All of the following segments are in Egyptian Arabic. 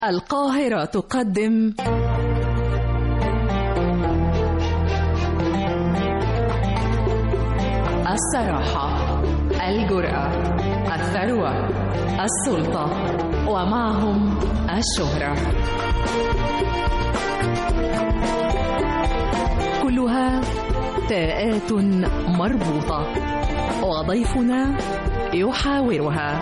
القاهرة تقدم الصراحة الجرأة الثروة السلطة ومعهم الشهرة كلها تاءات مربوطة وضيفنا يحاورها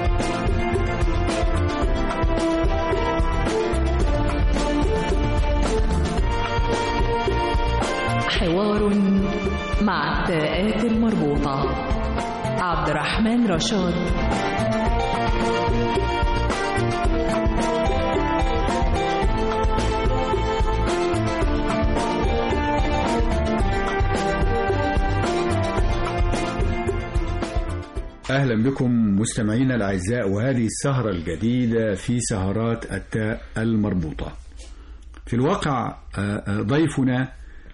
حوار مع التاءات المربوطة عبد الرحمن رشاد أهلا بكم مستمعينا الأعزاء وهذه السهرة الجديدة في سهرات التاء المربوطة في الواقع ضيفنا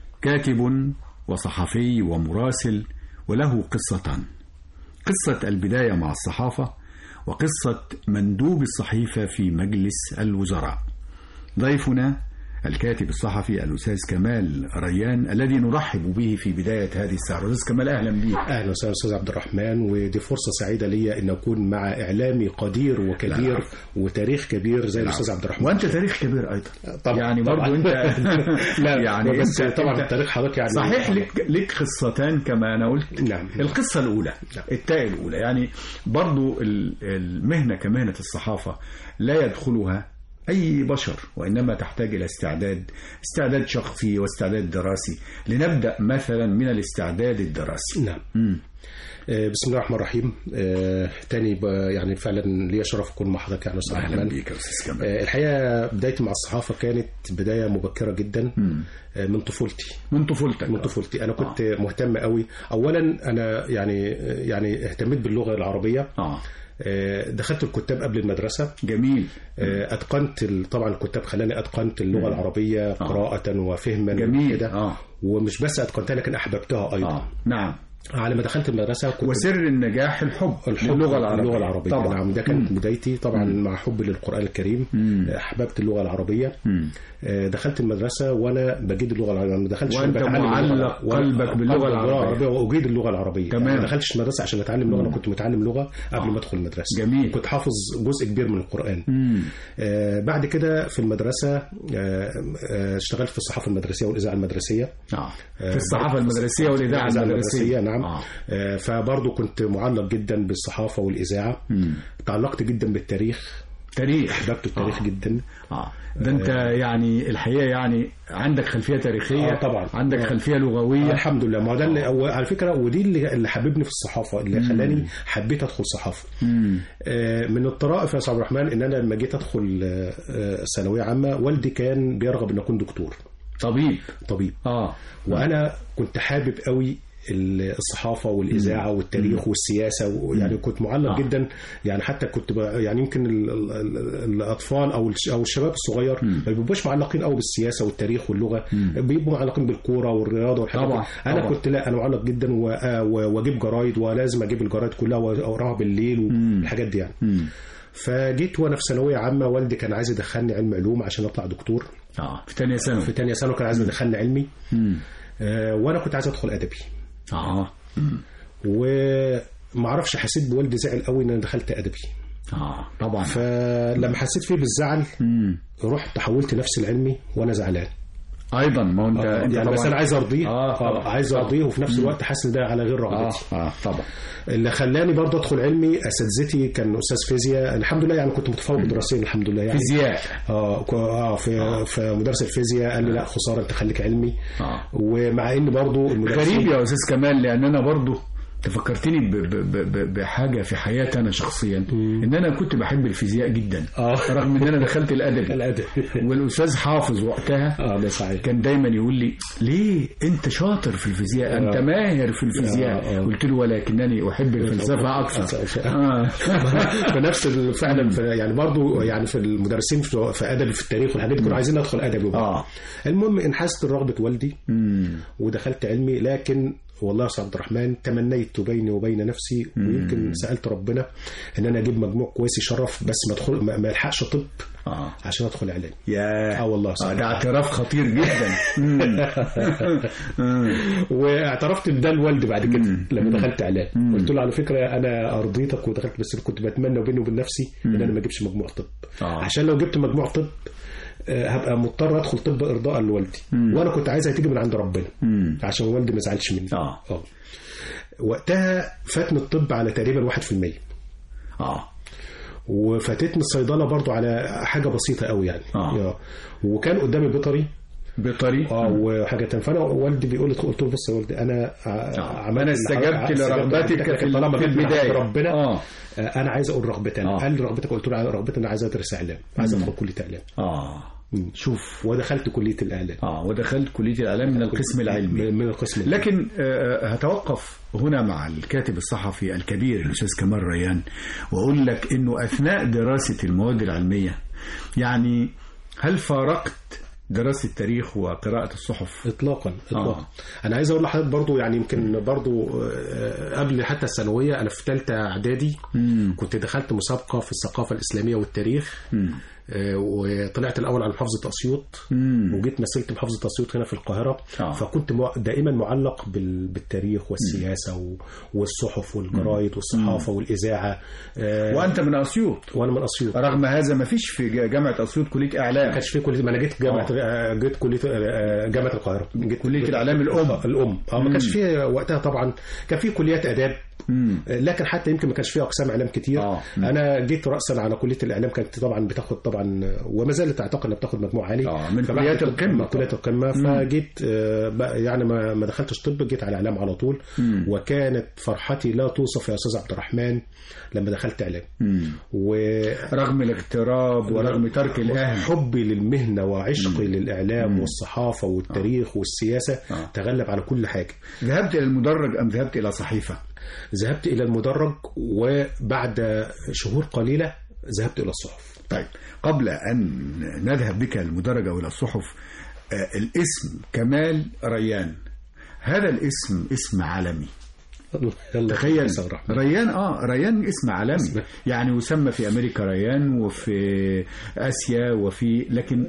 كاتب وصحفي ومراسل وله قصتان قصة البداية مع الصحافة وقصة مندوب الصحيفة في مجلس الوزراء ضيفنا الكاتب الصحفي الأستاذ كمال ريان الذي نرحب به في بداية هذه السهرة أستاذ كمال أهلا بك اهلا وسهلا استاذ عبد الرحمن ودي فرصه سعيده لي ان اكون مع اعلامي قدير وكبير لا. وتاريخ كبير زي الاستاذ عبد الرحمن وأنت تاريخ كبير أيضا طبعا يعني طبعا. برضو أنت لا يعني بس أنت طبعا أنت تاريخ حضرتك يعني صحيح لك لك قصتان كما أنا قلت نعم القصة الأولى نعم. التاء الأولى يعني برضو ال- المهنة كمهنة الصحافة لا يدخلها أي بشر وإنما تحتاج إلى استعداد استعداد شخصي واستعداد دراسي لنبدأ مثلا من الاستعداد الدراسي نعم مم. آه، بسم الله الرحمن الرحيم آه، تاني ب- يعني فعلا ليا شرف اكون مع حضرتك يعني استاذ أهلا الرحمن بك يا أستاذ كمال آه، الحقيقه بدايتي مع الصحافه كانت بدايه مبكره جدا مم. آه، من طفولتي من طفولتك من طفولتي انا كنت مهتم قوي اولا انا يعني يعني اهتميت باللغه العربيه آه آه، دخلت الكتاب قبل المدرسه جميل آه، اتقنت ال- طبعا الكتاب خلاني اتقنت اللغه العربيه قراءه وفهما جميل كده آه ومش بس اتقنتها لكن احببتها ايضا آه نعم على ما دخلت المدرسه كنت وسر النجاح الحب الحب للغة العربية اللغه العربيه طبعا نعم ده كانت بدايتي طبعا مع حبي للقران الكريم مم. احببت اللغه العربيه مم. آه، دخلت المدرسه وانا بجيد اللغه العربيه ما دخلتش وأنت بتعلم اللغة معلق العربية. قلبك باللغة قلبي العربية. واجيد اللغه العربيه تمام. يعني ما دخلتش المدرسه عشان اتعلم لغه انا كنت متعلم لغه قبل ما ادخل المدرسه جميل. كنت حافظ جزء كبير من القران مم. آه، بعد كده في المدرسه آه، آه، اشتغلت في الصحافه المدرسيه والاذاعه المدرسيه آه. في الصحافة المدرسية والإذاعة الإذاعة المدرسية نعم آه. آه، فبرضه كنت معلق جدا بالصحافه والاذاعه مم. تعلقت جدا بالتاريخ تاريخ احببت التاريخ آه. جدا اه ده انت يعني الحقيقه يعني عندك خلفيه تاريخيه آه، طبعا. عندك آه. خلفيه لغويه الحمد لله ما هو ده اللي هو على فكره ودي اللي اللي حببني في الصحافه اللي خلاني حبيت ادخل صحافه مم. آه، من الطرائف يا استاذ عبد الرحمن ان انا لما جيت ادخل آه، آه، ثانويه عامه والدي كان بيرغب ان اكون دكتور طبيب طبيب اه وانا كنت حابب قوي ال- الصحافه والاذاعه والتاريخ والسياسه ويعني كنت معلق آه. جدا يعني حتى كنت ب- يعني يمكن ال- ال- ال- الاطفال او الش- او الشباب الصغير ما بيبقوش معلقين قوي بالسياسه والتاريخ واللغه بيبقوا معلقين بالكوره والرياضه والحاجات طبعا، دي. انا طبعا. كنت لا انا معلق جدا و- آه، و- واجيب جرايد ولازم اجيب الجرايد كلها واقراها بالليل والحاجات دي يعني مم. فجيت وانا في ثانويه عامه والدي كان عايز يدخلني علم علوم عشان اطلع دكتور اه في ثانيه ثانوي في تانية ثانوي كان عايز يدخلني علمي مم. آه، وانا كنت عايز ادخل ادبي اه وما اعرفش حسيت بوالدي زعل قوي ان انا دخلت ادبي اه طبعا فلما حسيت فيه بالزعل مم. رحت حولت نفسي العلمي وانا زعلان ايضا ما هو انت انت يعني بس انا عايز ارضيه آه، طبعا. عايز ارضيه وفي نفس الوقت حاسس ان ده على غير اه رغبتي اه طبعا اللي خلاني برضه ادخل علمي اساتذتي كان استاذ فيزياء الحمد لله يعني كنت متفوق دراسيا الحمد لله يعني فيزياء اه كو- اه في في مدرس الفيزياء قال لي لا خساره انت خليك علمي اه ومع ان برضه المدرسين غريب يا استاذ كمال لان انا برضو تفكرتني ب- ب- ب- ب- بحاجه في حياتي انا شخصيا ان انا كنت بحب الفيزياء جدا اه رغم ان انا دخلت الادبي الادب والاستاذ حافظ وقتها اه ده صحيح كان دايما يقول لي ليه انت شاطر في الفيزياء انت آه. ماهر في الفيزياء آه، آه. قلت له ولكنني احب الفلسفه اكثر آه. فنفس ال- فعلا في يعني برضو يعني في المدرسين في في ادبي في التاريخ والحاجات دي كانوا عايزين ادخل ادبي وبتاع. اه المهم انحازت لرغبه والدي مم. ودخلت علمي لكن والله يا استاذ عبد الرحمن تمنيت بيني وبين نفسي ويمكن سالت ربنا ان انا اجيب مجموع كويس يشرف بس ما ادخل ما ما الحقش طب اه عشان ادخل اعلام يا اه والله آه صح ده اعتراف خطير جدا مم. مم. واعترفت بده لوالدي بعد كده لما دخلت اعلام قلت له على فكره انا ارضيتك ودخلت بس كنت بتمنى بيني وبين نفسي ان انا ما اجيبش مجموع طب آه. عشان لو جبت مجموع طب آه، هبقى مضطر ادخل طب ارضاء لوالدي وانا كنت عايزها تيجي من عند ربنا مم. عشان والدي ما يزعلش مني آه. اه وقتها فاتني الطب على تقريبا 1% اه وفاتتني الصيدله برضو على حاجه بسيطه قوي يعني آه. آه. وكان قدامي بيطري بطريق اه وحاجه تانية فانا والدي بيقول لي قلت له بص يا والدي انا ع- آه. عملت أنا اللي استجبت حضرتك- لرغبتك استجبت في- طالما في جبت من عند البداية. ربنا آه. آه، انا عايز اقول رغبتي انا آه. قال لي رغبتك قلت له على رغبتي انا عايز ادرس اعلام عايز ادخل كليه اعلام اه مم. شوف ودخلت كليه الاعلام اه ودخلت كليه الاعلام من القسم العلمي من من القسم العلمي. لكن آه، هتوقف هنا مع الكاتب الصحفي الكبير الاستاذ كمال ريان واقول لك انه اثناء دراسه المواد العلميه يعني هل فارقت دراسه التاريخ وقراءه الصحف؟ اطلاقا اطلاقا آه. انا عايز اقول لحضرتك برضو يعني يمكن برضو آه، قبل حتى الثانويه انا في ثالثه اعدادي مم. كنت دخلت مسابقه في الثقافه الاسلاميه والتاريخ مم. آه، وطلعت الاول على محافظه اسيوط مم. وجيت مثلت محافظه اسيوط هنا في القاهره آه. فكنت مع- دائما معلق بال- بالتاريخ والسياسه و- والصحف والجرايد والصحافه والاذاعه آه، وانت من اسيوط وانا من اسيوط رغم هذا ما فيش في ج- جامعه اسيوط كليه ما اعلام كانش في كليه ما انا جيت جامعه آه. جيت كليه آه، جامعه القاهره جيت كلية الإعلام الأم. آه، الام اه ما كانش في وقتها طبعا كان في كليات اداب مم. آه، لكن حتى يمكن ما كانش فيها اقسام اعلام كتير آه. مم. انا جيت راسا على كليه الاعلام كانت طبعا بتاخد طبعا وما زالت اعتقد انها بتاخد مجموع عالي آه، من فبعد كليات كده- القمة من كليات القمه فجيت آه، بقى- يعني ما ما دخلتش طب جيت على اعلام على طول مم. وكانت فرحتي لا توصف يا استاذ عبد الرحمن لما دخلت اعلام مم. و رغم الاغتراب ورغم ترك الاهل حبي للمهنة وعشقي للإعلام والصحافة والتاريخ والسياسة آه. تغلب على كل حاجة ذهبت الى المدرج ام ذهبت الى صحيفه؟ ذهبت إلى المدرج وبعد شهور قليلة ذهبت إلى الصحف طيب قبل أن نذهب بك المدرج أو إلى الصحف آه، الاسم كمال ريان هذا الاسم اسم عالمي يلا تخيل أستاذ الرحمن. ريان اه ريان اسم عالمي اسم. يعني يسمى في امريكا ريان وفي اسيا وفي لكن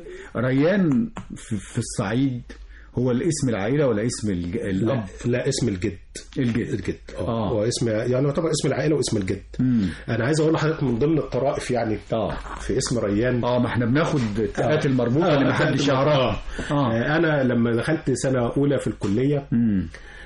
ريان في, في الصعيد هو الاسم العائله ولا اسم الج- لا, الاب لا اسم الجد الجد الجد آه. اه هو اسم يعني يعتبر اسم العائلة واسم الجد مم. أنا عايز أقول لحضرتك من ضمن الطرائف يعني اه في اسم ريان اه ما احنا بناخد التاءات المربوطه اللي محدش يعرفها اه آه، أنا لما دخلت سنة أولى في الكلية مم.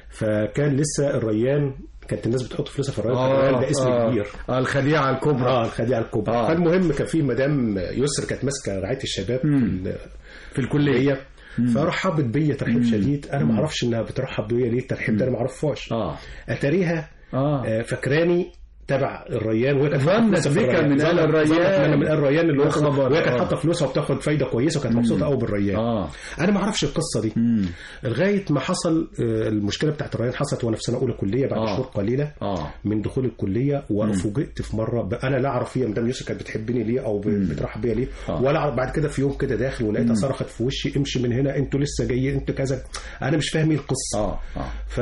فكان لسه الريان كانت الناس بتحط فلوسها في الريان آه، الريان ده اسم آه. كبير آه الخديعة الكبرى اه الخديعه الكبرى آه. آه. فالمهم كان في مدام يسر كانت ماسكه رعايه الشباب في ال- في الكلية الكليه فرحبت بيا ترحيب شديد انا ما اعرفش انها بترحب بيا ليه الترحيب ده انا ما اعرفهاش اه اتاريها اه آه، فاكراني تبع الريان وهي كانت ظنت حاطة فلوسها في بك الريان. من ظنت- آل الريان. ظنت إن انا من آل الريان اللي يا هو خبر. وهي كانت آه. حاطه فلوسها وبتاخد فايده كويسه وكانت مبسوطه قوي بالريان اه انا ما اعرفش القصه دي مم. لغايه ما حصل آه، المشكله بتاعت الريان حصلت وانا في سنه اولى كليه بعد آه. شهور قليله اه من دخول الكليه وفوجئت في مره ب- انا لا اعرف هي مدام يوسف كانت بتحبني ليه او ب- بترحب بيا ليه آه. ولا أعرف بعد كده في يوم كده داخل ولقيتها صرخت في وشي امشي من هنا انتوا لسه جايين انتوا كذا انا مش فاهم ايه القصه اه اه ف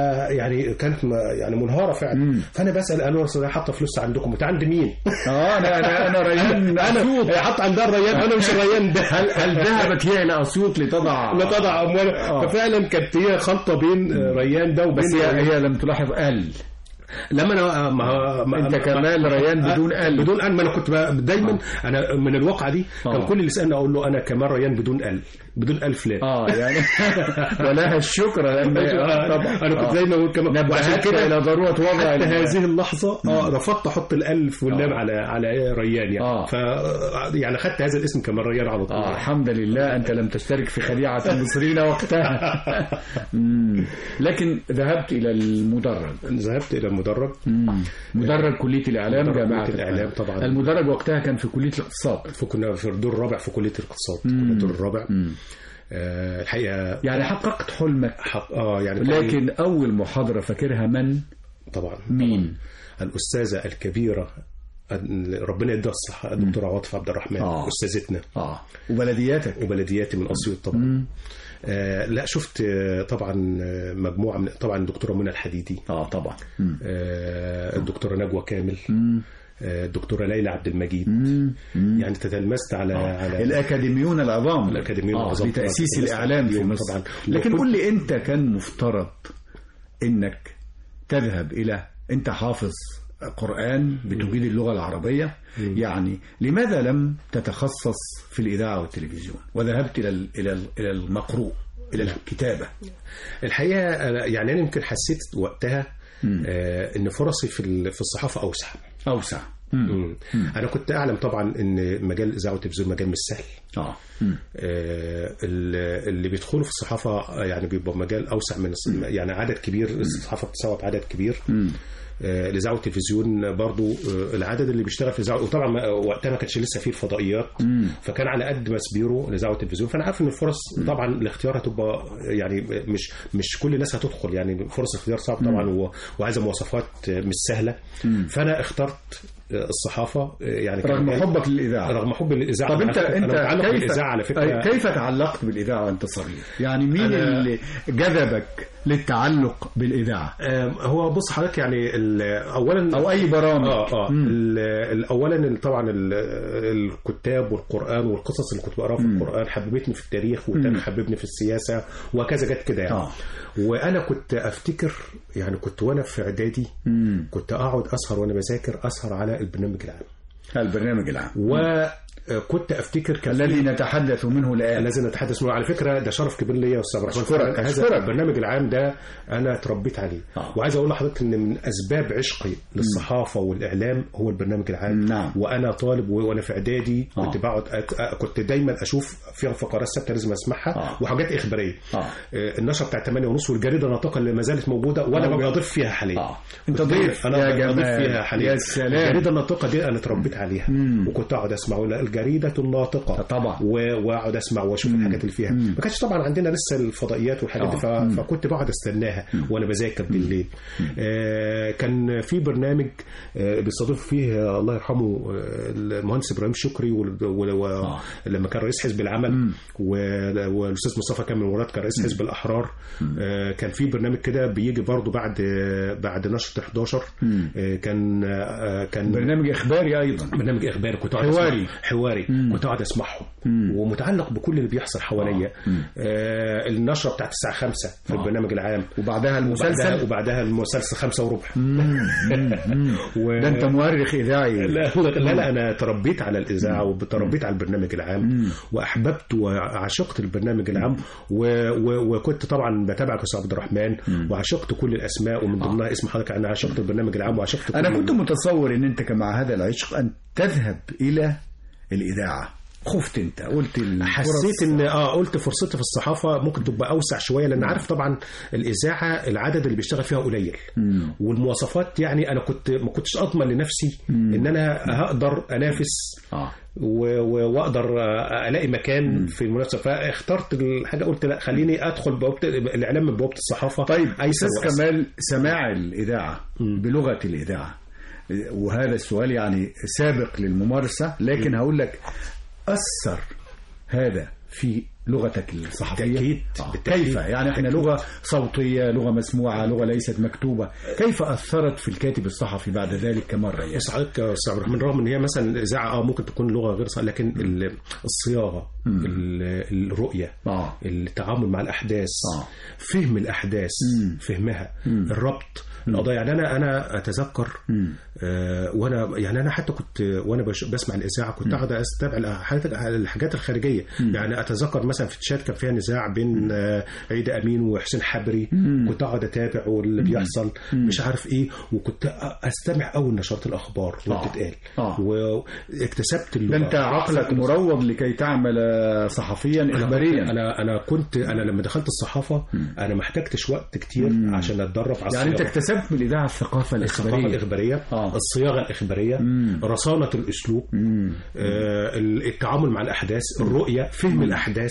يعني كانت م- يعني منهاره فعلا فانا بسال قالوا لي حاطه فلوس عندكم انت عند مين؟ اه انا انا انا ريان اسيوط هي حاطه عندها الريان انا مش الريان ده هل هل ذهبت هي الى اسيوط لتضع لا تضع اموال آه. ففعلا كانت هي خلطه بين آه، ريان ده وبين بس هي ريان. هي لم تلاحظ ال لما انا ما ما انت ما- كمال ريان بدون ال بدون ال ما انا كنت بقى دايما انا من الواقعه دي كان آه. كل اللي يسالني اقول له انا كمال ريان بدون ال بدون ال فلان اه يعني ولها الشكر لان آه، طبعا انا كنت آه. دايما اقول كمان وعشان نبهتك كده الى ضروره وضع حتى ال- هذه اللحظه اه رفضت احط الالف واللام آه. على على ريان يعني آه. ف يعني خدت هذا الاسم كمال ريان على طول آه الحمد لله أنت لم تشترك في خديعة المصريين وقتها مم. لكن ذهبت إلى المدرج ذهبت الى المدرج مم. مدرج كلية الإعلام مدرج جامعة كلية الإعلام طبعا. المدرج وقتها كان في كلية الاقتصاد فكنا في الدور الرابع في كليه الاقتصاد كنا الدور الرابع آه الحقيقه يعني حققت حلمك حق اه يعني كان- لكن أول محاضرة فاكرها من طبعا مين الأستاذة الكبيرة ربنا يديها الصحه الدكتوره عاطف عبد الرحمن آه. استاذتنا اه وبلدياتك وبلدياتي من اسيوط طبعا آه لا شفت آه، طبعا آه، مجموعه من طبعا الدكتوره منى الحديدي اه طبعا مم. آه الدكتوره نجوى كامل مم. آه الدكتوره ليلى عبد المجيد مم. مم. يعني تتلمست على على الأكاديميون العظام الأكاديميون آه العظام لتأسيس طبعاً. الإعلام في طبعاً. مصر لو لكن كنت- قل لي أنت كان مفترض أنك تذهب إلى أنت حافظ قرآن بتجيد اللغة العربية يعني لماذا لم تتخصص في الإذاعة والتلفزيون وذهبت إلى ال- إلى ال- إلى المقروء إلى الكتابة الحقيقه أنا- يعني انا يمكن حسيت وقتها آه ان فرصي في ال- في الصحافه اوسع أوسع مم. انا كنت اعلم طبعا ان مجال الاذاعه والتلفزيون مجال مش سهل آه مم. آه، ال- اللي بيدخلوا في الصحافه آه، يعني بيبقى مجال اوسع من الص- يعني عدد كبير الصحافه بتستوعب عدد كبير مم. آه، الاذاعه والتلفزيون برضو آه، العدد اللي بيشتغل في الاذاعه وطبعا ما- وقتها ما كانش لسه فيه الفضائيات فكان على قد ما سبيرو الاذاعه والتلفزيون فانا عارف ان الفرص طبعا الاختيار هتبقى يعني مش مش كل الناس هتدخل يعني فرص اختيار صعب طبعا و- وعايزه مواصفات آه، مش سهله فانا اخترت آه، الصحافه آه، يعني كان- رغم كان- حبك للإذاعة رغم حب الاذاعه طب أنا انت على فكرة- انت أنا متعلق كيف بالاذاعه على فكره أي- كيف تعلقت بالاذاعه وانت صغير؟ يعني مين أنا- اللي جذبك للتعلق بالاذاعه؟ آم، هو بص حضرتك يعني ال- اولا او اي برامج اه اه مم. ال- ال- اولا ال- طبعا ال- الكتاب والقران والقصص اللي كنت بقراها في القران حببتني في التاريخ والتاريخ حببني في السياسه وهكذا جت كده يعني آه. وانا كنت افتكر يعني كنت وانا في اعدادي مم. كنت اقعد اسهر وانا بذاكر اسهر على البرنامج العام البرنامج العام وكنت افتكر كان في- الذي نتحدث منه الان الذي نتحدث منه على فكره ده شرف كبير ليا يا استاذ عبد الرحمن أشكرك، هذا أشكرك. البرنامج العام ده انا اتربيت عليه آه. وعايز اقول لحضرتك ان من اسباب عشقي للصحافه والاعلام هو البرنامج العام نعم. وانا طالب و- وانا في اعدادي آه. كنت بقعد أت... أ- كنت دايما اشوف فيها فقرات ثابته لازم اسمعها آه. وحاجات اخباريه آه. آه، النشره بتاعت 8 ونص والجريده الناطقه اللي ما زالت موجوده وانا آه. ببقى ضيف فيها حاليا آه. أنت كنت ضيف انا يا ببقى ضيف جمال. فيها حاليا يا سلام. الجريده الناطقه دي انا اتربيت عليها وكنت اقعد اسمع ولا الجريده الناطقه طبعا. و- واقعد اسمع واشوف الحاجات اللي فيها ما كانش طبعا عندنا لسه الفضائيات والحاجات دي آه. ف... فكنت بقعد استناها وانا بذاكر بالليل آه كان في برنامج آه بيستضيف فيه آه الله يرحمه آه المهندس ابراهيم شكري ولما و... و... آه. لما كان رئيس حزب العمل و... والاستاذ مصطفى كامل مراد كان رئيس حزب الاحرار آه كان في برنامج كده بيجي برضه بعد آه بعد نشره 11 آه كان آه كان برنامج اخباري ايضا برنامج اخباري كنت قاعد حواري. أسمع- حواري كنت قاعد اسمعهم ومتعلق بكل اللي بيحصل حواليا آه النشره بتاعت الساعه 5 في البرنامج العام وبعدها وبعدها, المسلسل وبعدها المسلسل خمسة وربع و... ده انت مؤرخ اذاعي لا, لا لا انا تربيت على الاذاعه وتربيت على البرنامج العام واحببت وعشقت البرنامج العام و... و... وكنت طبعا بتابعك يا استاذ عبد الرحمن وعشقت كل الاسماء ومن ضمنها اسم حضرتك انا عشقت البرنامج العام وعشقت انا كل- كنت متصور ان انت كمع هذا العشق ان تذهب الى الاذاعه خفت انت قلت الفرص- حسيت ان اه قلت فرصتي في الصحافه ممكن تبقى اوسع شويه لان عارف طبعا الاذاعه العدد اللي بيشتغل فيها قليل والمواصفات يعني انا كنت ما كنتش اضمن لنفسي ان انا هقدر انافس اه و- و- واقدر آه، الاقي مكان في المنافسه فاخترت الحاجه قلت لا خليني ادخل بوابه الاعلام من بوابه الصحافه طيب ايسر استاذ وأسهل. كمال سماع الاذاعه بلغه الاذاعه وهذا السؤال يعني سابق للممارسه لكن هقول لك اثر هذا في لغتك الصحفيه بالتأكيد، آه. بالتأكيد. كيف يعني احنا لغه صوتيه لغه مسموعه لغه ليست مكتوبه كيف اثرت في الكاتب الصحفي بعد ذلك كمره يعني بص حضرتك يا استاذ عبد الرحمن رغم ان هي مثلا الاذاعه اه ممكن تكون لغه غير صحيحه لكن ال- الصياغه ال- الرؤيه اه التعامل مع الاحداث آه. فهم الاحداث فهمها الربط القضايا يعني انا انا اتذكر آه وانا يعني انا حتى كنت وانا بش- بسمع الاذاعه كنت اقعد استتابع الحاجات الحاجات الخارجيه يعني اتذكر مثلا في تشات كان فيها نزاع بين آه عيد امين وحسين حبري كنت اقعد اتابع واللي بيحصل مش عارف ايه وكنت أ- استمع اول نشرات الاخبار اللي آه. بتتقال آه. واكتسبت ده اللغه انت عقلك مروض لكي تعمل صحفيا اخباريا انا انا كنت انا لما دخلت الصحافه انا ما احتجتش وقت كتير عشان اتدرب على يعني انت الصياغة. اكتسبت من الاذاعه الثقافه الثقافه الاخباريه الاخباريه آه. الصياغه الاخباريه رصانه الاسلوب آه ال- التعامل مع الاحداث الرؤيه فهم الاحداث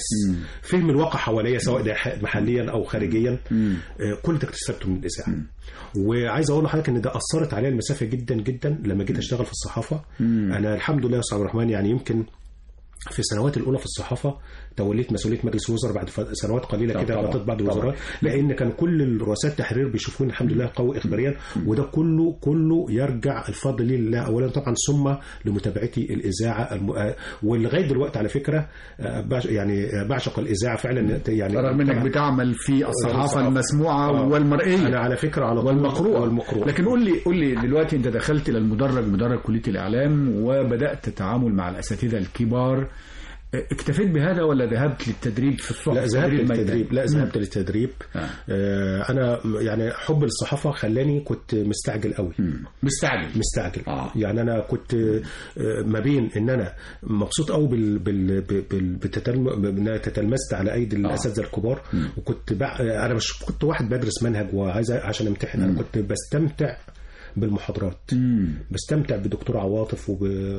فهم الواقع حواليا سواء ده ح- محليا او خارجيا آه، كل ده اكتسبته من الاذاعه وعايز اقول لحضرتك ان ده اثرت عليا المسافه جدا جدا لما جيت اشتغل في الصحافه انا الحمد لله يا استاذ عبد الرحمن يعني يمكن في السنوات الاولى في الصحافه توليت مسؤوليه مجلس الوزراء بعد ف- سنوات قليله طبعاً، كده غطيت بعض طبعاً. الوزارات لان كان كل رؤساء التحرير بيشوفوني الحمد لله قوي اخباريا وده كله كله يرجع الفضل ليه لله اولا طبعا ثم لمتابعتي الاذاعه الم... آه، ولغايه دلوقتي على فكره آه، بعش... يعني آه، بعشق الاذاعه فعلا يعني رغم انك طبعاً بتعمل في الصحافه الصحافة. المسموعه آه. والمرئيه انا على فكره على طول والمقروءة والمقروءه لكن قول لي قول لي دلوقتي انت دخلت الى المدرج مدرج كليه الاعلام وبدات التعامل مع الاساتذه الكبار اكتفيت بهذا ولا ذهبت للتدريب في الصحف لا ذهبت تدريب للتدريب ميداني؟ لا ذهبت للتدريب آه. آه انا يعني حب الصحافه خلاني كنت مستعجل قوي مم. مستعجل مستعجل آه. يعني انا كنت آه، ما بين ان انا مبسوط قوي بال بال بال بتتلم- بان أنا تتلمست على ايدي الاساتذه الكبار وكنت بع... انا مش كنت واحد بدرس منهج وعايز عشان امتحن انا كنت بستمتع بالمحاضرات مم. بستمتع بدكتور عواطف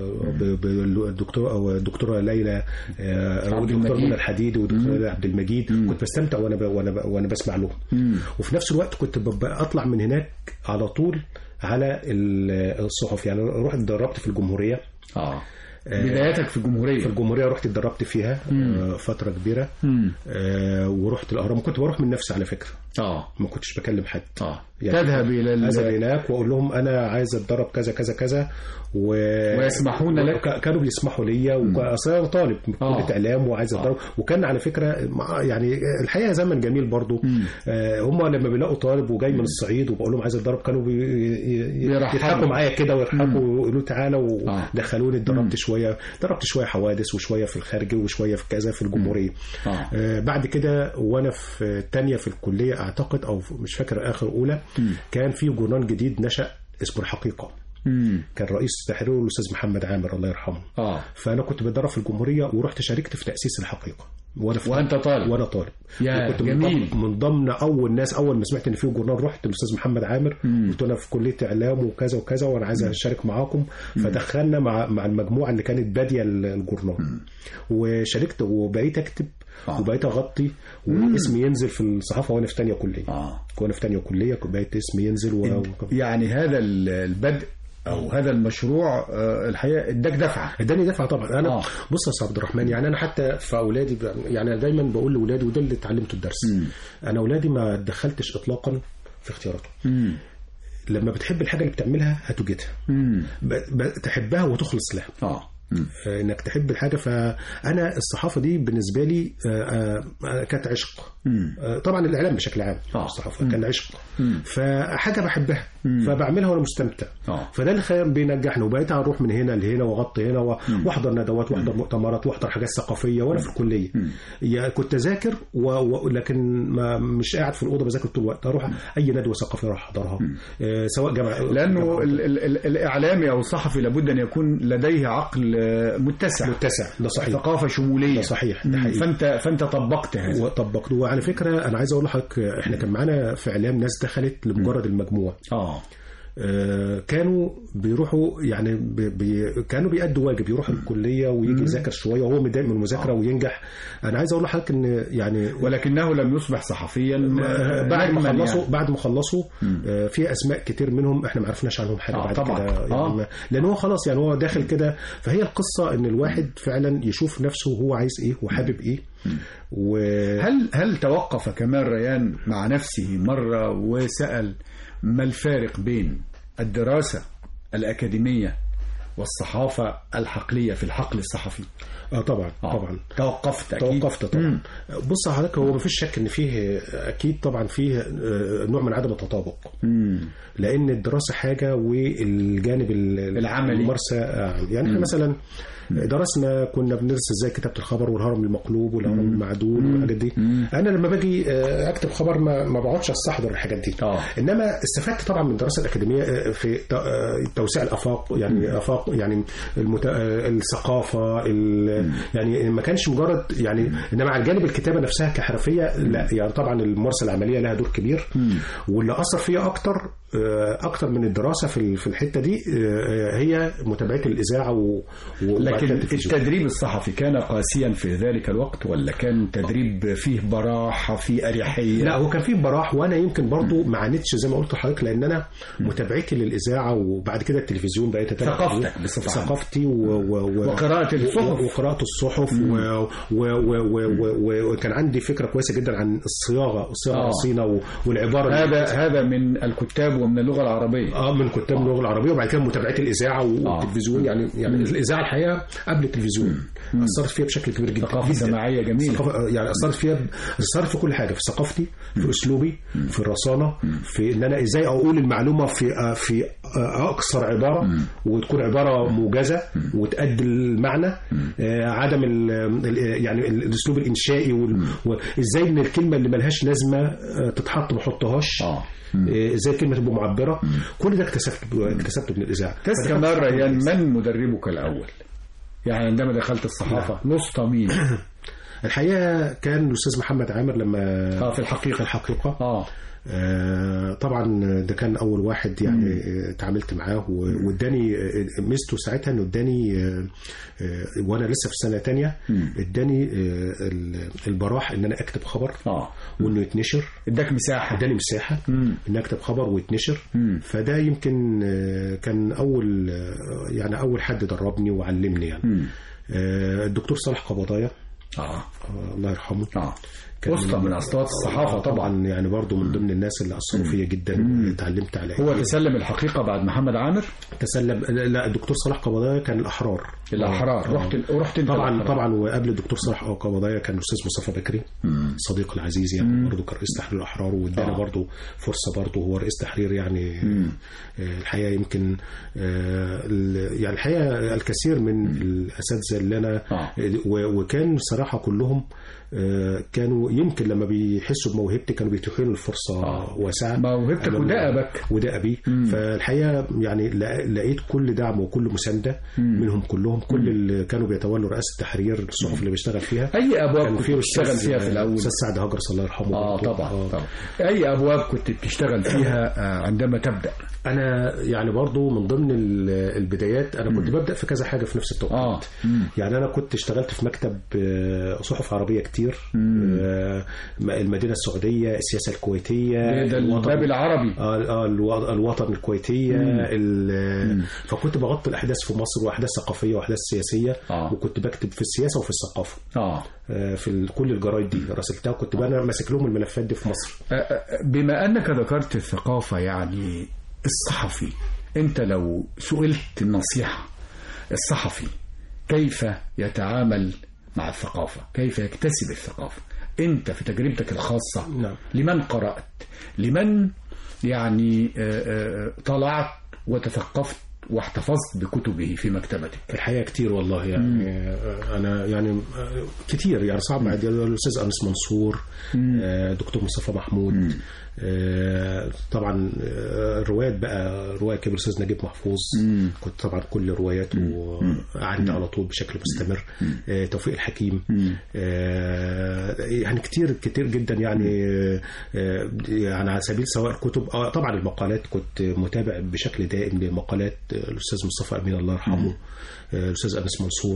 وبالدكتور او الدكتوره ليلى آه، عبد ودكتور المجيد. منى الحديد ودكتور ليلى عبد المجيد كنت بستمتع وانا ب... وانا ب... وانا بسمع لهم وفي نفس الوقت كنت ببقى اطلع من هناك على طول على ال- الصحف يعني رحت اتدربت في الجمهوريه اه بداياتك في الجمهوريه في الجمهوريه رحت اتدربت فيها آه، فتره كبيره مم. آه، ورحت الاهرام كنت بروح من نفسي على فكره اه ما كنتش بكلم حد اه يعني تذهب الى ال- اذهب هناك واقول لهم انا عايز اتدرب كذا كذا كذا و... ويسمحون لك؟ وك- كانوا بيسمحوا ليا واصل انا طالب من آه. كليه اعلام وعايز اتدرب وكان على فكره مع- يعني الحقيقه زمن جميل برضو آه هم لما بيلاقوا طالب وجاي من الصعيد وبقول لهم عايز اتدرب كانوا بي... ي- بيرحبوا. يضحكوا معايا كده ويضحكوا ويقولوا تعالى آه. ودخلوني اتدربت شويه اتدربت شويه حوادث وشويه في الخارجي وشويه في كذا في الجمهوريه آه. آه، بعد كده وانا في تانية في الكليه اعتقد او مش فاكر اخر اولى كان في جورنال جديد نشا اسمه الحقيقه مم. كان رئيس تحريره الاستاذ محمد عامر الله يرحمه اه فانا كنت بتدرب في الجمهوريه ورحت شاركت في تاسيس الحقيقه وانا في وأنت طالب. وانا طالب يا وكنت من جميل. ضمن- من ضمن اول ناس اول ما سمعت ان في جورنال رحت للاستاذ محمد عامر قلت له انا في كليه اعلام وكذا وكذا وانا عايز اشارك معاكم فدخلنا مع مع المجموعه اللي كانت باديه الجورنال وشاركت وبقيت اكتب آه. وبقيت اغطي واسمي ينزل في الصحافه وانا في ثانيه كليه اه وانا في ثانيه كليه بقيت اسمي ينزل و... يعني هذا ال- البدء او هذا المشروع آه، الحقيقه اداك دفعه اداني دفعه طبعا انا آه. آه. بص يا استاذ عبد الرحمن يعني انا حتى في اولادي ب- يعني أنا دايما بقول لاولادي وده اللي اتعلمته الدرس انا اولادي ما دخلتش اطلاقا في اختياراتهم مم. لما بتحب الحاجه اللي بتعملها هتوجدها مم. ب- ب- تحبها وتخلص لها اه مم. آه، انك تحب الحاجه فانا الصحافه دي بالنسبه لي آه، آه، كانت عشق مم. آه، طبعا الاعلام بشكل عام آه. الصحافه كان عشق فحاجه بحبها فبعملها وانا مستمتع آه. فده اللي خير بينجحني وبقيت اروح من هنا لهنا واغطي هنا و- واحضر ندوات واحضر مؤتمرات واحضر حاجات ثقافيه وانا في الكليه يا كنت اذاكر و... و... لكن ما مش قاعد في الاوضه بذاكر طول الوقت اروح اي ندوه ثقافيه اروح احضرها آه، سواء جامعه لانه جامعة- ال ال ال الاعلامي او الصحفي لابد ان يكون لديه عقل آه، متسع متسع ده صحيح ثقافه شموليه ده صحيح، ده مم. حقيقي. فانت فانت طبقت هذا وطبقته وعلى فكره انا عايز اقول لحضرتك احنا كان معانا في اعلام ناس دخلت لمجرد المجموع اه آه، كانوا بيروحوا يعني بي بي كانوا بيأدوا واجب يروح الكليه ويجي يذاكر شويه وهو متضايق من المذاكره وينجح انا عايز اقول لحضرتك ان يعني ولكنه لم يصبح صحفيا آه، آه، بعد ما نجماً خلصوا يعني. بعد ما خلصوا آه، في اسماء كتير منهم احنا ما عرفناش عنهم حاجه آه، بعد طبعاً. كده يعني آه. ما- لان هو خلاص يعني هو داخل كده فهي القصه ان الواحد فعلا يشوف نفسه هو عايز ايه وحابب ايه و هل هل توقف كمال ريان مع نفسه مرة وسأل ما الفارق بين الدراسة الأكاديمية والصحافة الحقلية في الحقل الصحفي؟ اه طبعا آه. طبعا توقفت أكيد توقفت طبعا بص حضرتك هو مفيش شك ان فيه اكيد طبعا فيه آه، نوع من عدم التطابق مم. لان الدراسه حاجه والجانب ال- العملي. الممارسه آه، يعني احنا مثلا درسنا كنا بندرس ازاي كتابه الخبر والهرم المقلوب والهرم المعدول والحاجات دي انا لما باجي آه، اكتب خبر ما ما بقعدش استحضر الحاجات دي آه. انما استفدت طبعا من الدراسه الاكاديميه آه، في ت- آه، توسيع الافاق يعني افاق يعني المت... آه، الثقافه ال... يعني ما كانش مجرد يعني انما على الجانب الكتابه نفسها كحرفيه لا يعني طبعا الممارسه العمليه لها دور كبير واللي اثر فيا اكتر آه، اكتر من الدراسه في ال- في الحته دي آه، هي متابعه الاذاعه و... وبعد لكن كده التلفزيون. التدريب الصحفي كان قاسيا في ذلك الوقت ولا كان تدريب فيه براحة فيه أريحية لا هو كان في براح وانا يمكن برضو ما عانيتش زي ما قلت لحضرتك لان انا متابعتي للاذاعه وبعد كده التلفزيون بقيت اتابع ثقافتك التلفزيون. بصفة عامة. ثقافتي و... و... و... وقراءة الصحف. و- وقراءه الصحف و... و... و... و... و... وكان عندي فكره كويسه جدا عن الصياغه الصياغه آه. الرصينه و... والعباره اللي هذا بتتقال. هذا من الكتاب ومن اللغة العربية اه من كتاب اللغه العربيه وبعد كده متابعه الاذاعه والتلفزيون يعني يعني الاذاعه الحقيقه قبل التلفزيون اثرت فيها بشكل كبير جدا ثقافة جداً. سماعية جميلة ثقافة يعني اثرت فيها اثرت في كل حاجه في ثقافتي في اسلوبي في الرصانه في ان انا ازاي اقول المعلومه في في اقصر عباره وتكون عباره موجزه وتأدي المعنى آه، عدم ال- ال- يعني ال- الاسلوب الانشائي وال- وازاي ان الكلمه اللي ملهاش لازمه آه، تتحط ما احطهاش آه. آه، ازاي الكلمه تبقى معبره كل ده اكتسبته اكتسبته من الاذاعه تذكر مرة يعني من مدربك الأول يعني عندما دخلت الصحافة نص مين الحقيقه كان الاستاذ محمد عامر لما آه في الحقيقة في الحقيقه آه آه، طبعا ده كان اول واحد يعني آه، اتعاملت معاه و- واداني آه، ميزته ساعتها انه اداني آه، آه، وانا لسه في سنه تانية اداني آه، ال- البراح ان انا اكتب خبر آه وانه يتنشر اداك مساحة اداني مساحه ان اكتب خبر ويتنشر مم. فده يمكن آه، كان اول آه، يعني اول حد دربني وعلمني يعني مم. آه، الدكتور صالح قبضايه آه آه، الله يرحمه آه كان وسطى من أسطوات الصحافة طبعا طبعا يعني برضو من ضمن الناس اللي اثروا فيا جدا وتعلمت على هو تسلم الحقيقة بعد محمد عامر تسلم لا الدكتور صلاح قبضايا كان الاحرار الأحرار آه. رحت رحت أنت طبعا الأحرار. طبعا وقبل الدكتور صلاح قبضايا كان الاستاذ مصطفى بكري صديقي العزيز يعني برضه كان رئيس تحرير الاحرار وادانا آه. برضه فرصه برضه هو رئيس تحرير يعني آه، الحقيقه يمكن آه، ال- يعني الحقيقه الكثير من الاساتذه اللي انا آه. و- وكان صراحه كلهم آه، كانوا يمكن لما بيحسوا بموهبتي كانوا بيتيحوا لي الفرصه آه. واسعه موهبتك أنا- ودأبك. ودأبي فالحقيقه يعني لق- لقيت كل دعم وكل مسانده منهم كلهم كل اللي كانوا بيتولوا رئاسه التحرير الصحف اللي بيشتغل فيها أي أبواب كان كنت في بتشتغل أستاذ- فيها في الأول استاذ سعد هجرس الله يرحمه اه برضه. طبعا آه. طبعا اي ابواب كنت بتشتغل فيها آه، عندما تبدا انا يعني برضو من ضمن ال- البدايات انا كنت ببدا في كذا حاجه في نفس التوقيت اه مم. يعني انا كنت اشتغلت في مكتب آه، صحف عربيه كتير آه، المدينه السعوديه السياسه الكويتيه ده ده الوطن- الباب العربي آه، آه، الو- الوطن الكويتيه ال- فكنت بغطي الاحداث في مصر واحداث ثقافيه واحداث سياسيه آه. وكنت بكتب في السياسه وفي الثقافه اه آه، في ال- كل الجرايد دي راسلتها كنت بقى انا ماسك لهم الملفات دي في مصر آه، آه، بما انك ذكرت الثقافه يعني الصحفي انت لو سئلت النصيحه الصحفي كيف يتعامل مع الثقافه كيف يكتسب الثقافه انت في تجربتك الخاصه نعم. لمن قرات لمن يعني آه، آه، طلعت وتثقفت واحتفظت بكتبه في مكتبتك الحقيقه كتير والله يعني آه، انا يعني آه، كتير يعني صعب بعد الاستاذ انس منصور آه، دكتور مصطفى محمود آه، طبعا آه، الروايات بقى روايه كبير الاستاذ نجيب محفوظ كنت طبعا كل رواياته عندي على طول بشكل مستمر آه، توفيق الحكيم آه، يعني كتير كتير جدا يعني آه، يعني على سبيل سواء الكتب آه، طبعا المقالات كنت متابع بشكل دائم لمقالات الاستاذ مصطفى امين الله يرحمه آه، الاستاذ انس منصور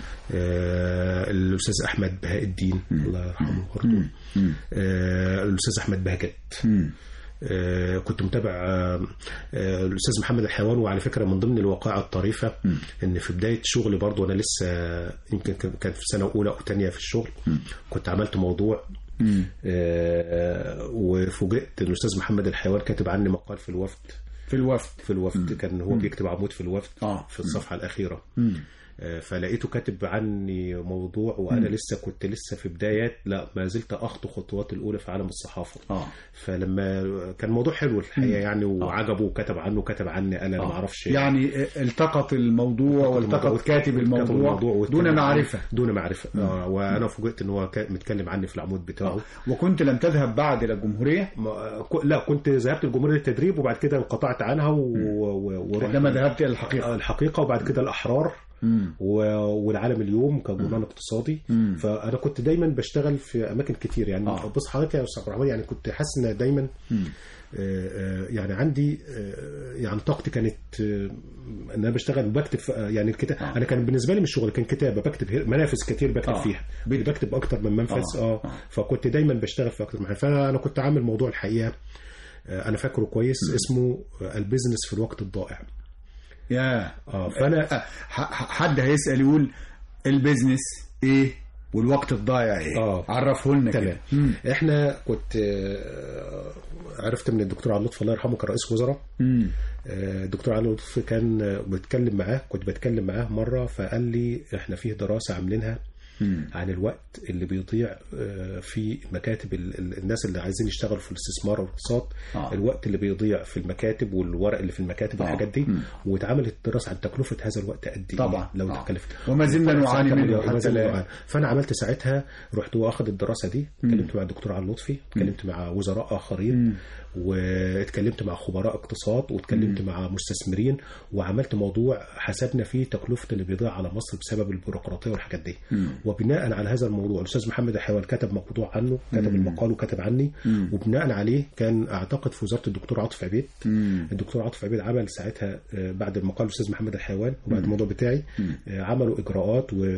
آه، الاستاذ احمد بهاء الدين الله يرحمه برضه آه، الاستاذ احمد بهجت آه، كنت متابع آه، آه، الاستاذ محمد الحيوان وعلى فكره من ضمن الوقائع الطريفه ان في بدايه شغلي برضه انا لسه يمكن كان كان في سنه اولى او ثانيه في الشغل كنت عملت موضوع آه، وفوجئت ان الاستاذ محمد الحيوان كاتب عني مقال في الوفد في الوفد في الوفد كان هو بيكتب عمود في الوفد آه. في الصفحه الاخيره آه، فلقيته كاتب عني موضوع وانا لسه كنت لسه في بدايات لا ما زلت اخطو خطوات الاولى في عالم الصحافه اه فلما كان موضوع حلو الحقيقه يعني وعجبه وكتب عنه وكتب عني انا ما اعرفش يعني التقط الموضوع والتقط كاتب الموضوع دون معرفة دون معرفه آه وانا فوجئت ان هو كا- متكلم عني في العمود بتاعه وكنت لم تذهب بعد إلى الجمهورية ما- ك- لا كنت ذهبت الجمهوريه للتدريب وبعد كده انقطعت عنها و... و... ورحت عندما ذهبت إلى الحقيقة آه، الحقيقه وبعد كده الاحرار مم. و- والعالم اليوم كجورنال اقتصادي مم. فانا كنت دايما بشتغل في اماكن كتير يعني آه. بص حضرتك يا استاذ عبد الرحمن يعني كنت حاسس ان دايما مم. آه، آه، يعني عندي آه، يعني طاقتي كانت آه، ان انا بشتغل وبكتب في- آه، يعني الكتاب آه. انا كان بالنسبه لي مش شغل كان كتابه بكتب هي- منافذ كتير بكتب آه. فيها بكتب اكتر من منفذ آه. اه آه. فكنت دايما بشتغل في اكتر من حاجه فانا كنت عامل موضوع الحقيقه آه، انا فاكره كويس اسمه آه، البيزنس في الوقت الضائع يا اه فانا ح- ح- حد هيسأل يقول البيزنس ايه والوقت الضايع ايه آه. عرفه لنا تمام كده مم. احنا كنت آه، عرفت من الدكتور علي لطفي الله يرحمه كان رئيس وزراء مم. آه، الدكتور علي لطفي كان آه، بتكلم معاه كنت بتكلم معاه مره فقال لي احنا فيه دراسه عاملينها مم. عن الوقت اللي بيضيع آه، في مكاتب ال- ال- الناس اللي عايزين يشتغلوا في الاستثمار والاقتصاد آه. الوقت اللي بيضيع في المكاتب والورق اللي في المكاتب آه. والحاجات دي مم. واتعملت دراسه عن تكلفه هذا الوقت قد ايه طبعا. لو آه. تكلفت وما زلنا نعاني منه وما حتى زلنا الآن. نعاني. فانا عملت ساعتها رحت واخد الدراسه دي اتكلمت مع الدكتور علي لطفي اتكلمت مع وزراء اخرين واتكلمت مع خبراء اقتصاد واتكلمت مع مستثمرين وعملت موضوع حسبنا فيه تكلفه اللي بيضيع على مصر بسبب البيروقراطيه والحاجات دي وبناء على هذا الموضوع الاستاذ محمد الحيوان كتب موضوع عنه كتب المقال وكتب عني وبناء عليه كان اعتقد في وزاره الدكتور عاطف عبيد مم. الدكتور عاطف عبيد عمل ساعتها آه، بعد المقال الاستاذ محمد الحيوان وبعد الموضوع بتاعي آه، عملوا اجراءات و-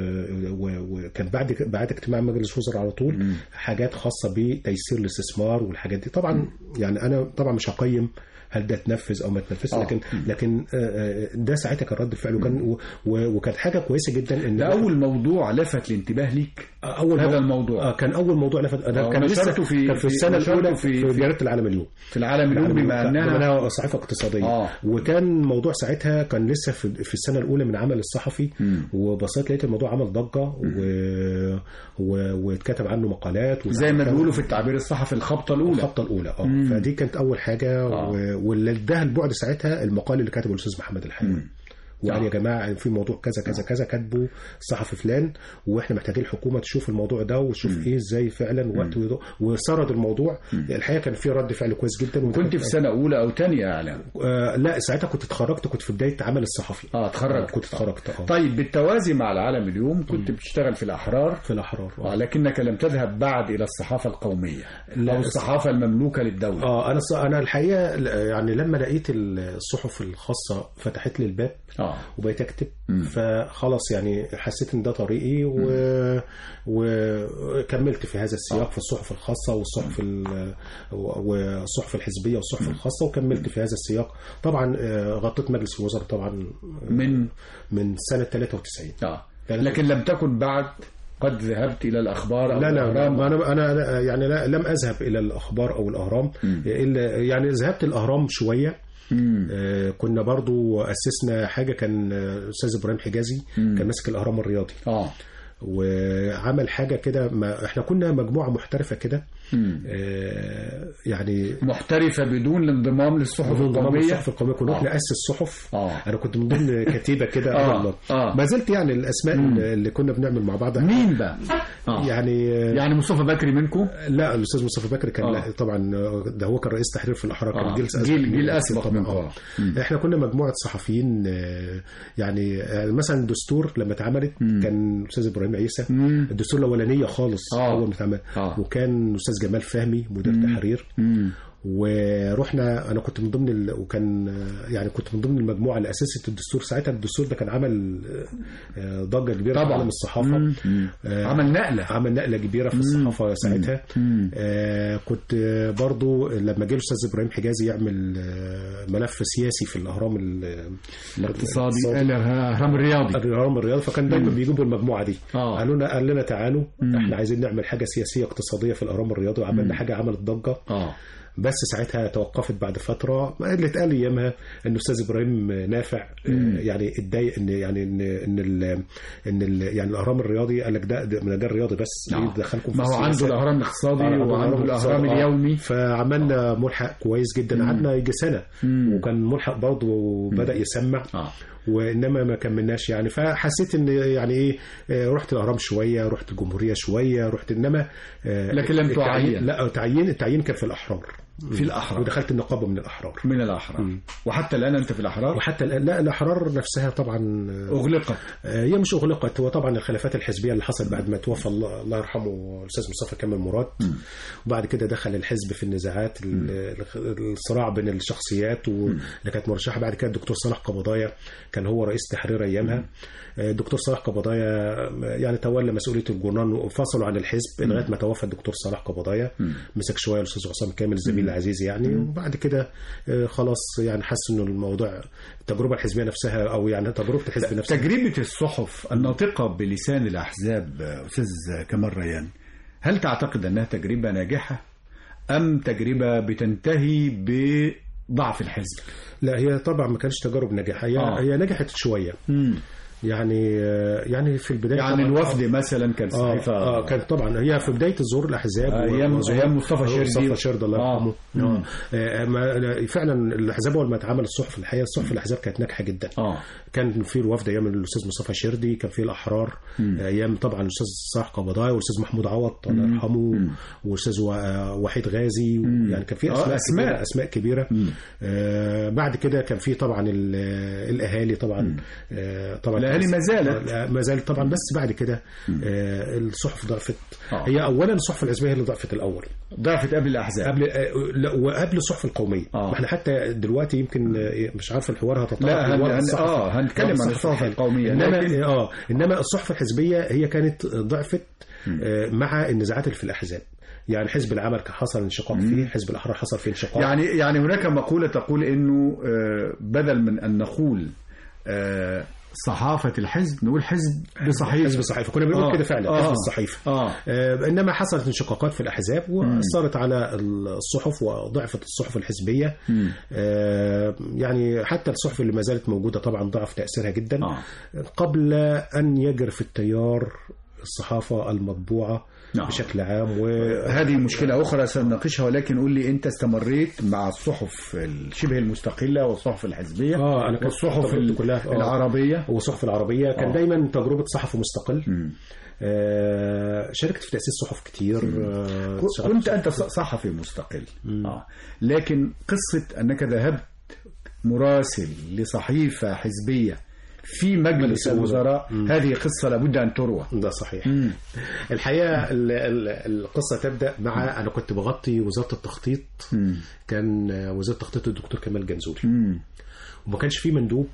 و- وكان بعد بعد اجتماع مجلس الوزراء على طول حاجات خاصه بتيسير الاستثمار والحاجات دي طبعا يعني انا طبعا مش هقيم هل ده اتنفذ او ما اتنفذش آه. لكن لكن آه، آه، ده ساعتها كان رد الفعل وكان و- و- وكانت حاجه كويسه جدا ان ده اول موضوع لفت الانتباه ليك اول هذا مو- الموضوع. آه كان اول موضوع لفت ده آه، كان لسه ونشرته في- كان في في- السنه نشرته الاولى في- في, في في- جريده العالم اليوم في العالم اليوم بما بما انها انها صحيفه اقتصاديه آه. وكان موضوع ساعتها كان لسه في, في السنه الاولى من عمل الصحفي وبصيت لقيت الموضوع عمل ضجه و... و... واتكتب عنه مقالات زي ما وكان- بيقولوا في التعبير الصحفي الخبطه الاولى الخطه الاولى اه فدي كانت اول حاجه آه. و... واللي اداها البعد ساعتها المقال اللي كتبه الاستاذ محمد الحيوان وقال آه. يا جماعه في موضوع كذا كذا كذا كاتبه الصحفي فلان واحنا محتاجين الحكومه تشوف الموضوع ده وتشوف ايه ازاي فعلا وقت ويض- وسرد الموضوع الحقيقه كان في رد فعل كويس جدا كنت في سنه اولى او ثانيه يا اعلام آه لا ساعتها كنت اتخرجت كنت في بدايه عمل الصحفي اه اتخرجت كنت اتخرجت اه طيب بالتوازي مع العالم اليوم كنت بتشتغل في الاحرار في الاحرار آه. ولكنك لم تذهب بعد الى الصحافه القوميه لا. او الصحافه المملوكه للدوله اه انا الص- انا الحقيقه ل- يعني لما لقيت الصحف الخاصه فتحت لي الباب اه وبقيت اكتب فخلاص يعني حسيت ان ده طريقي و... وكملت في هذا السياق في الصحف الخاصه والصحف ال... والصحف الحزبيه والصحف الخاصه وكملت في هذا السياق طبعا آه، غطيت مجلس الوزراء طبعا من من سنه 93 اه لكن لم تكن بعد قد ذهبت الى الاخبار او لا لا الأهرام. ما انا انا أنا يعني لا لم اذهب الى الاخبار او الاهرام الا يعني ذهبت الاهرام شويه مم. آه، كنا برضو اسسنا حاجه كان آه، الاستاذ ابراهيم حجازي كان ماسك الاهرام الرياضي اه وعمل حاجه كده ما احنا كنا مجموعه محترفه كده مم. آه، يعني محترفه بدون الانضمام للصحف من ضمن القوميه الصحف القوميه كنا آه. ناسس صحف آه. انا كنت من ضمن كتيبه كده آه. والله. آه. ما زلت يعني الاسماء اللي كنا بنعمل مع بعض مين بقى؟ آه. يعني آه، يعني مصطفى بكري منكم؟ لا الاستاذ مصطفى بكر كان آه. لا طبعا آه، ده هو كان رئيس تحرير في الاحرار كان آه. جيل جيل- جيل أسبق طبعاً. منكم. آه. احنا كنا مجموعه صحفيين آه، يعني آه، مثلا الدستور لما اتعملت كان الاستاذ ابراهيم عيسى الدستور الاولانيه خالص آه. اول ما اتعمل آه. وكان الاستاذ جمال فهمي مدير تحرير مم. ورحنا انا كنت من ضمن ال... وكان آه، يعني كنت من ضمن المجموعه اللي اسست الدستور ساعتها الدستور ده كان عمل آه، ضجه كبيره في طبعاً. عالم الصحافه مم. مم. آه، عمل نقله عمل نقله كبيره في الصحافه ساعتها آه كنت آه، برضو لما جه الاستاذ ابراهيم حجازي يعمل آه ملف سياسي في الاهرام ال- الاقتصادي الاهرام الرياضي الاهرام الرياضي فكان دايما بيجيبوا المجموعه دي آه. قالوا لنا قال لنا تعالوا احنا عايزين نعمل حاجه سياسيه اقتصاديه في الاهرام الرياضي وعملنا حاجه عملت ضجه اه بس ساعتها توقفت بعد فتره ما اللي اتقال ايامها ان الاستاذ ابراهيم نافع آه، يعني اتضايق ان يعني ان ان ال ان ال يعني الاهرام الرياضي قال لك ده ده من ده الرياضي بس آه. ليه دخلكم في ما هو عنده السياسة؟ الاهرام الاقتصادي آه، عنده وعنده الأهرام الاهرام الاقتصادي. آه. اليومي فعملنا ملحق كويس جدا قعدنا يجي سنه وكان ملحق برضه بدا يسمع اه وانما ما كملناش يعني فحسيت ان يعني ايه آه، رحت الاهرام شويه رحت الجمهوريه شويه رحت انما آه، لكن لم التعيين- تعين. لا تعيين التعيين كان في الاحرار في الأحرار ودخلت النقابه من الاحرار من الأحرار وحتى الآن أنت في الأحرار وحتى الآن لا الاحرار نفسها طبعا آه، أغلقت آه، هي مش اغلقت هو طبعا الخلافات الحزبيه اللي حصلت بعد ما توفى الله, الله يرحمه الاستاذ مصطفى كامل مراد وبعد كده دخل الحزب في النزاعات ال- الصراع بين الشخصيات واللي كانت مرشحه بعد كده الدكتور صلاح قبضايا كان هو رئيس تحرير ايامها آه، الدكتور صلاح قبضايا آه، يعني تولى مسؤوليه الجورنال وفصلوا عن الحزب لغايه ما توفى الدكتور صلاح قبضايا مسك شويه الاستاذ عصام كامل الزميل العزيز يعني وبعد كده آه، خلاص يعني حس انه الموضوع التجربه الحزبيه نفسها او يعني تجربه الحزب نفسها تجربة الصحف الناطقة بلسان الأحزاب أستاذ كمال ريان هل تعتقد أنها تجربة ناجحة أم تجربة بتنتهي بضعف الحزب لا هي طبعا ما كانش تجارب ناجحه هي آه. هي نجحت شويه يعني يعني في البدايه يعني طبعاً- الوفد مثلا كان اه صحيفة اه كان طبعا هي في بدايه ظهور الاحزاب أيام- وظهور- أيام مصطفى شردي. مصطفى شردي الله آه. يرحمه مم. آه. ما- فعلا الاحزاب اول ما اتعمل الصحف الحقيقه الصحف الاحزاب كانت ناجحه جدا آه كان في الوفد ايام الاستاذ مصطفى شردي كان في الاحرار ايام طبعا الاستاذ صلاح قبضاي والاستاذ محمود عوض الله يرحمه والاستاذ و- وحيد غازي يعني كان في آه، اسماء أسماء. كبيره اسماء كبيره آه بعد كده كان في طبعا ال- الاهالي طبعا آه طبعا الأهالي ما زالت. آه، ما زالت طبعا بس بعد كده آه الصحف ضعفت آه. هي اولا الصحف الحزبيه هي اللي ضعفت الاول ضعفت قبل الأحزاب قبل آه، لا، وقبل الصحف القوميه آه. ما احنا حتى دلوقتي يمكن آه، مش عارف الحوار هتطرق لا، هن- للوضع هن- الصحفي. آه، هنتكلم عن الوضع الصحف الحالي. القومية، انما لكن- اه انما الصحف الحزبيه هي كانت ضعفت آه، مع النزاعات اللي في الاحزاب يعني حزب العمل كان حصل انشقاق فيه حزب الاحرار حصل فيه انشقاق يعني يعني هناك مقولة تقول إنه آه، بدل من أن نقول آه، صحافة الحزب نقول حزب بصحيفة حزب الصحيفه كنا بنقول آه، كده فعلا آه، حزب الصحيفه آه آه، انما حصلت انشقاقات في الاحزاب واثرت على الصحف وضعفت الصحف الحزبيه آه، يعني حتى الصحف اللي ما زالت موجوده طبعا ضعف تاثيرها جدا آه. قبل ان يجرف التيار الصحافه المطبوعه نعم. بشكل عام و هذه مشكلة أخرى سنناقشها ولكن قول لي أنت استمريت مع الصحف الشبه المستقلة والصحف الحزبية اه انا كنت والصحف تجربتي ال- كلها آه. العربية والصحف العربيه كان آه. دايما تجربه صحفي مستقل مم. آه، شاركت في تاسيس صحف كتير آه، اشتغلت كنت في أنت صحف- صحفي مستقل آه. لكن قصة أنك ذهبت مراسل لصحيفة حزبية في مجلس الوزراء هذه قصة لابد أن تروى ده صحيح الحقيقه ال- ال- القصه تبدا مع انا كنت بغطي وزاره التخطيط كان وزاره التخطيط الدكتور كمال جنزوري مم. وما كانش فيه مندوب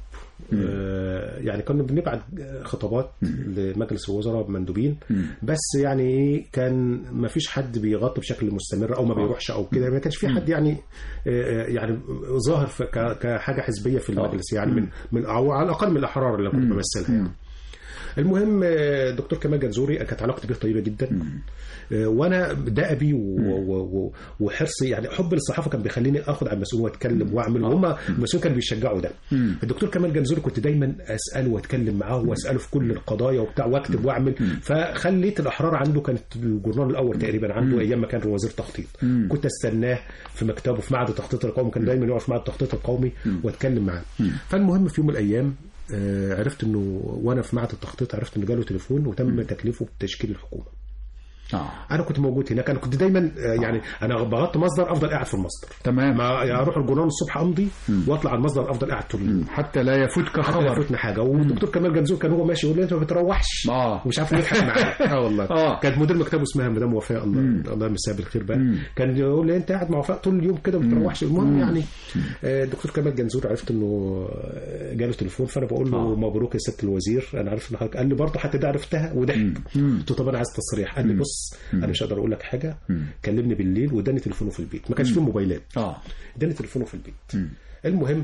آه، يعني كنا بنبعت خطابات لمجلس الوزراء بمندوبين بس يعني ايه كان ما فيش حد بيغطي بشكل مستمر او ما بيروحش او كده ما كانش في حد يعني آه، يعني ظاهر في- ك- كحاجه حزبيه في المجلس يعني من من او على الاقل من الاحرار اللي كنت بمثلها يعني المهم آه، دكتور كمال جنزوري كانت علاقتي بيه طيبه جدا آه، وانا دأبي و- و- و- وحرصي يعني حب للصحافه كان بيخليني اخد على المسؤول واتكلم واعمل وهم المسؤول كانوا بيشجعوا ده الدكتور كمال جنزوري كنت دايما اساله واتكلم معاه واساله في كل القضايا وبتاع واكتب واعمل فخليت الاحرار عنده كانت الجورنال الاول تقريبا عنده ايام ما كان وزير تخطيط كنت استناه في مكتبه في معهد التخطيط القومي كان دايما يقف في معهد التخطيط القومي واتكلم معاه فالمهم في يوم من الايام آه، عرفت انه وانا في معهد التخطيط عرفت انه جاله تليفون وتم تكليفه بتشكيل الحكومه آه. انا كنت موجود هناك انا كنت دايما آه، يعني انا بغطي مصدر افضل قاعد في المصدر تمام ما يعني اروح الجورنال الصبح امضي واطلع على المصدر افضل قاعد طول اليوم حتى لا يفوتك حتى لا خبر يفوتنا حاجه والدكتور كمال جنزور كان هو ماشي يقول لي انت ما بتروحش آه. ومش عارف يضحك معايا اه والله آه. كانت مدير مكتبه اسمها مدام وفاء الله الله يمسيها بالخير بقى كان يقول لي انت قاعد مع وفاء طول اليوم كده ما بتروحش المهم يعني آه، الدكتور كمال جنزور عرفت انه آه، جاله تليفون فانا بقول له آه. مبروك يا سياده الوزير انا عارف ان حضرتك قال لي برضه حتى ده عرفتها وضحك قلت له طب انا عايز تصريح قال لي بص انا مش هقدر اقول لك حاجه كلمني بالليل واداني تليفونه في البيت ما كانش فيه موبايلات آه اداني تليفونه في البيت المهم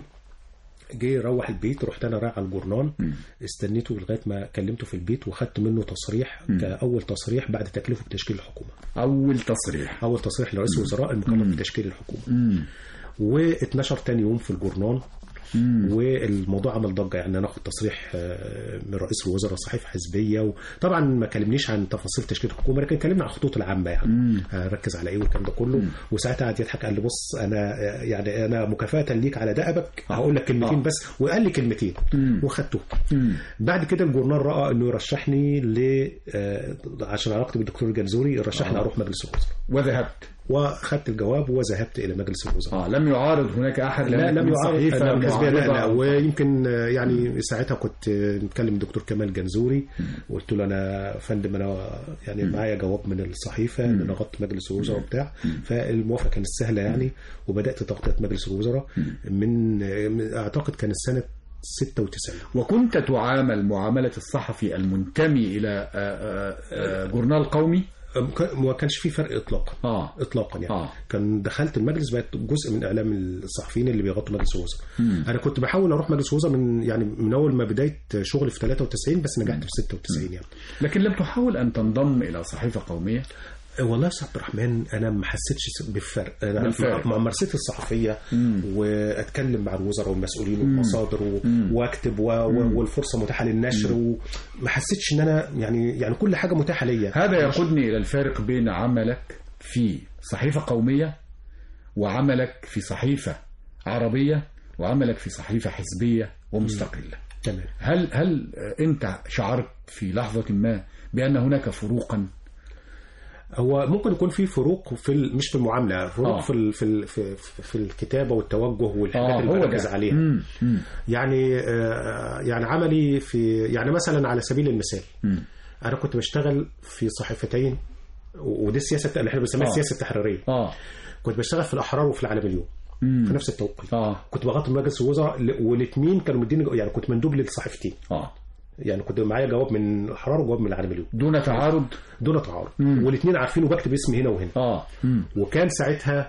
جه روح البيت رحت انا رايح على الجورنال استنيته لغايه ما كلمته في البيت وخدت منه تصريح كاول تصريح بعد تكليفه بتشكيل الحكومه أول تصريح اول تصريح لرئيس الوزراء المكلف بتشكيل الحكومه واتنشر تاني يوم في الجورنال والموضوع عمل ضجه يعني انا اخد تصريح آه، من رئيس الوزراء صحيفه حزبيه وطبعا ما كلمنيش عن تفاصيل تشكيل الحكومه لكن كلمنا عن الخطوط العامه يعني هركز على ايه والكلام ده كله وساعتها قعد يضحك قال لي بص انا آه، يعني انا مكافاه ليك على دأبك هقول لك كلمتين آه. بس وقال لي كلمتين وخدته بعد كده الجورنال راى انه يرشحني ل آه، عشان علاقتي بالدكتور الجنزوري يرشحني آه. اروح مجلس الوزراء وذهبت واخذت الجواب وذهبت الى مجلس الوزراء اه لم يعارض هناك احد لا لأنك لم من يعارض صحيفة أنا الحزبية لا لا معارضة. ويمكن آه، يعني ساعتها كنت آه، متكلم الدكتور كمال جنزوري وقلت له انا فندم انا يعني معايا جواب من الصحيفه ان انا غطت مجلس الوزراء وبتاع فالموافقه كانت سهله يعني وبدات تغطيه مجلس الوزراء من آه، من- اعتقد كانت سنه 96 وكنت تعامل معاملة الصحفي المنتمي إلى آه، آه، آه، جورنال قومي أم- كان- ما كانش في فرق اطلاقا اه اطلاقا يعني آه. كان دخلت المجلس بقت جزء من اعلام الصحفيين اللي بيغطوا مجلس الوزراء انا كنت بحاول اروح مجلس الوزراء من يعني من اول ما بدايه شغلي في 93 بس نجحت في 96 يعني لكن لم تحاول أن تنضم إلى صحيفة قومية والله يا استاذ عبد الرحمن انا ما حسيتش بالفرق انا بالفرق. مع مع ممارستي الصحفيه واتكلم مع الوزراء والمسؤولين والمصادر و... واكتب و... و... والفرصه متاحه للنشر وما حسيتش ان انا يعني يعني كل حاجه متاحه ليا هذا يقودني إلى الفارق بين عملك في صحيفة قومية وعملك في صحيفة عربية وعملك في صحيفة حزبية ومستقلة تمام هل هل أنت شعرت في لحظة ما بأن هناك فروقا هو ممكن يكون في فروق في ال... مش في المعامله فروق آه. في ال... في ال... في, في في الكتابه والتوجه والحاجات آه اللي هو بركز ده عليها مم. مم. يعني آه، يعني عملي في يعني مثلا على سبيل المثال مم. انا كنت بشتغل في صحيفتين و- ودي السياسه اللي احنا بنسميها آه. السياسه التحريريه آه كنت بشتغل في الاحرار وفي العالم اليوم مم. في نفس التوقيت آه كنت بغطي مجلس الوزراء ل- والاثنين كانوا مديني يعني كنت مندوب للصحيفتين آه يعني كنت معايا جواب من الاحرار وجواب من العالم اليوم دون تعارض دون تعارض والاثنين عارفين وبكتب اسمي هنا وهنا آه مم. وكان ساعتها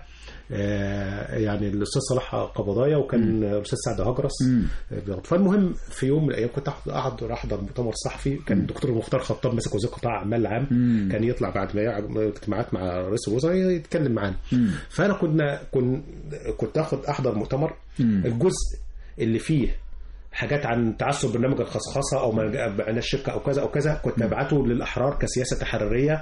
آه، يعني الاستاذ صلاح قبضايه وكان الاستاذ سعد هجرس آه، بيغطي. فالمهم في يوم من الايام كنت أحضر- اقعد احضر مؤتمر صحفي كان الدكتور المختار خطاب ماسك وزير قطاع اعمال العام كان يطلع بعد ما يقعد اجتماعات مع رئيس الوزراء يتكلم معانا فانا كنا كن كنت اخد احضر مؤتمر الجزء اللي فيه حاجات عن تعثر برنامج الخصخصه او معنى الشركه او كذا او كذا كنت ابعته للاحرار كسياسه تحريريه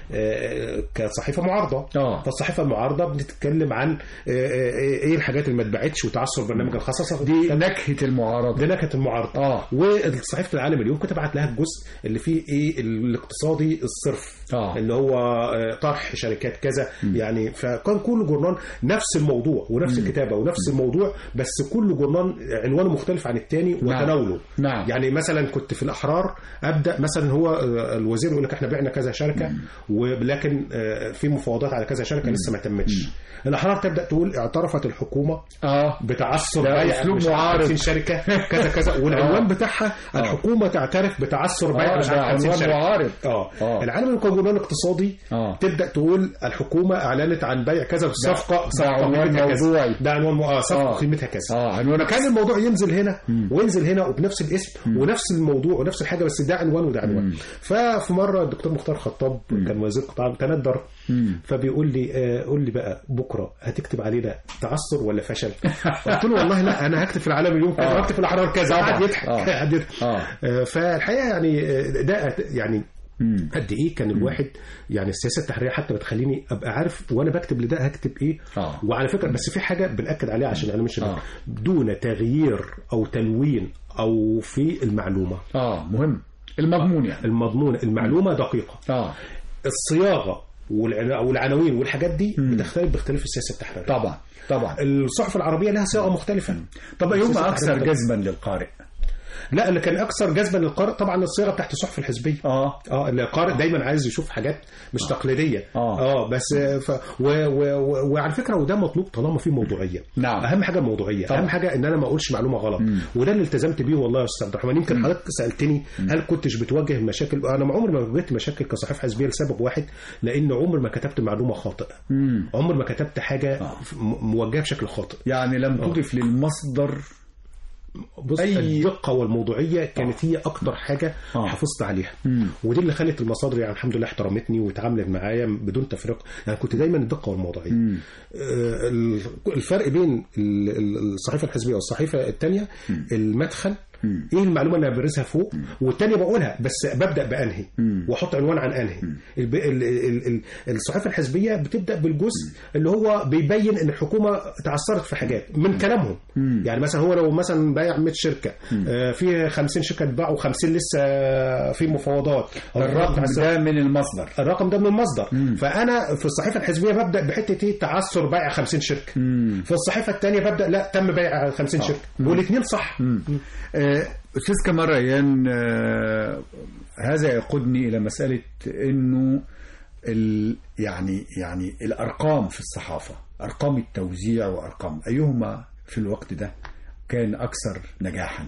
آه، كصحيفه معارضه آه. فالصحيفه المعارضه بتتكلم عن آه، آه، ايه الحاجات اللي ما اتباعتش وتعثر برنامج الخصخصه دي نكهة المعارضة دي كانت المعارضه آه. وصحيفه العالم اليوم كنت ابعت لها الجزء اللي فيه ايه الاقتصادي الصرف آه. اللي هو آه، طرح شركات كذا يعني فكان كل جورنال نفس الموضوع ونفس الكتابه ونفس الموضوع بس كل جورنال عنوانه مختلف عن الثاني وتناوله نعم. يعني مثلا كنت في الاحرار ابدا مثلا هو آه، الوزير يقول لك احنا بعنا كذا شركه ولكن آه، في مفاوضات على كذا شركه لسه ما تمتش الاحرار تبدا تقول اعترفت الحكومه آه بتعثر ده بيع أسلوب مش عارف معارض. 50 شركه كذا كذا والعنوان بتاعها الحكومه تعترف بتعثر بيع آه مش ده عارف 50 عنوان شركه معارض اه آه. العالم يكون جورنال اقتصادي آه. تبدا تقول الحكومه اعلنت عن بيع كذا صفقه صفقه عنوان قيمتها كذا. موضوعي. ده عنوان اه صفقه آه. قيمتها كذا آه عنوانك كان الموضوع ينزل هنا وينزل هنا وبنفس الاسم ونفس الموضوع ونفس الحاجه بس ده عنوان وده عنوان ففي مره الدكتور مختار خطاب كان وزير قطاع تندر فبيقول لي آه قول لي بقى بكره هتكتب علينا تعثر ولا فشل؟ قلت له والله لا انا هكتب في العالم اليوم كذا آه. وهكتب في الاحرار كذا طبعاً. قعد يضحك آه. قعد يضحك آه. آه، فالحقيقه يعني آه، ده يعني قد ايه كان الواحد يعني السياسه التحريريه حتى بتخليني ابقى عارف وانا بكتب لده هكتب ايه آه. وعلى فكره بس في حاجه بناكد عليها عشان انا مش آه. دون تغيير او تلوين او في المعلومه آه مهم المضمون يعني المضمون المعلومه دقيقه آه الصياغه والعنا- والعناوين والحاجات دي بتختلف باختلاف السياسه التحريريه طبعا طبعا الصحف العربيه لها صياغه مختلفه طب أيهما السياسة أكثر التحريرية. جذبا للقارئ لا اللي كان اكثر جذبا للقارئ طبعا الصيغه بتاعت الصحف الحزبيه آه اه اللي القارئ دايما عايز يشوف حاجات مش تقليديه آه. اه بس ف... و... و... و... وعلى فكره وده مطلوب طالما في موضوعيه نعم. اهم حاجه الموضوعيه طبعا. اهم حاجه ان انا ما اقولش معلومه غلط وده اللي التزمت بيه والله يا استاذ عبد الرحمن يمكن حضرتك سالتني هل كنتش بتواجه مشاكل انا عمري ما واجهت مشاكل كصحيفه حزبيه لسبب واحد لان عمر ما كتبت معلومه خاطئه عمر ما كتبت حاجه م- موجهه بشكل خاطئ يعني لم تضف للمصدر بص أي- الدقه والموضوعيه كانت هي اكتر حاجه آه. حافظت عليها ودي اللي خلت المصادر يعني الحمد لله احترمتني وتعاملت معايا بدون تفرقه يعني كنت دايما الدقه والموضوعيه آه، الفرق بين ال- ال- الصحيفه الحزبيه والصحيفه الثانيه المدخل ايه المعلومه اللي انا بدرسها فوق والتانيه بقولها بس ببدا بانهي واحط عنوان عن انهي الب- ال- ال- ال- الصحافه الحزبيه بتبدا بالجزء اللي هو بيبين ان الحكومه تعثرت في حاجات من كلامهم يعني مثلا هو لو مثلا بايع 100 شركه آه، في 50 شركه اتباعوا و50 لسه في مفاوضات الرقم ده من المصدر الرقم ده من المصدر فانا في الصحيفه الحزبيه ببدا بحته ايه تعثر بيع 50 شركه في الصحيفه الثانيه ببدا لا تم بيع 50 شركه والاثنين صح آه، أستاذ كمال ريان آه، هذا يقودني إلى مسألة أنه ال يعني يعني الأرقام في الصحافة أرقام التوزيع وأرقام أيهما في الوقت ده كان أكثر نجاحا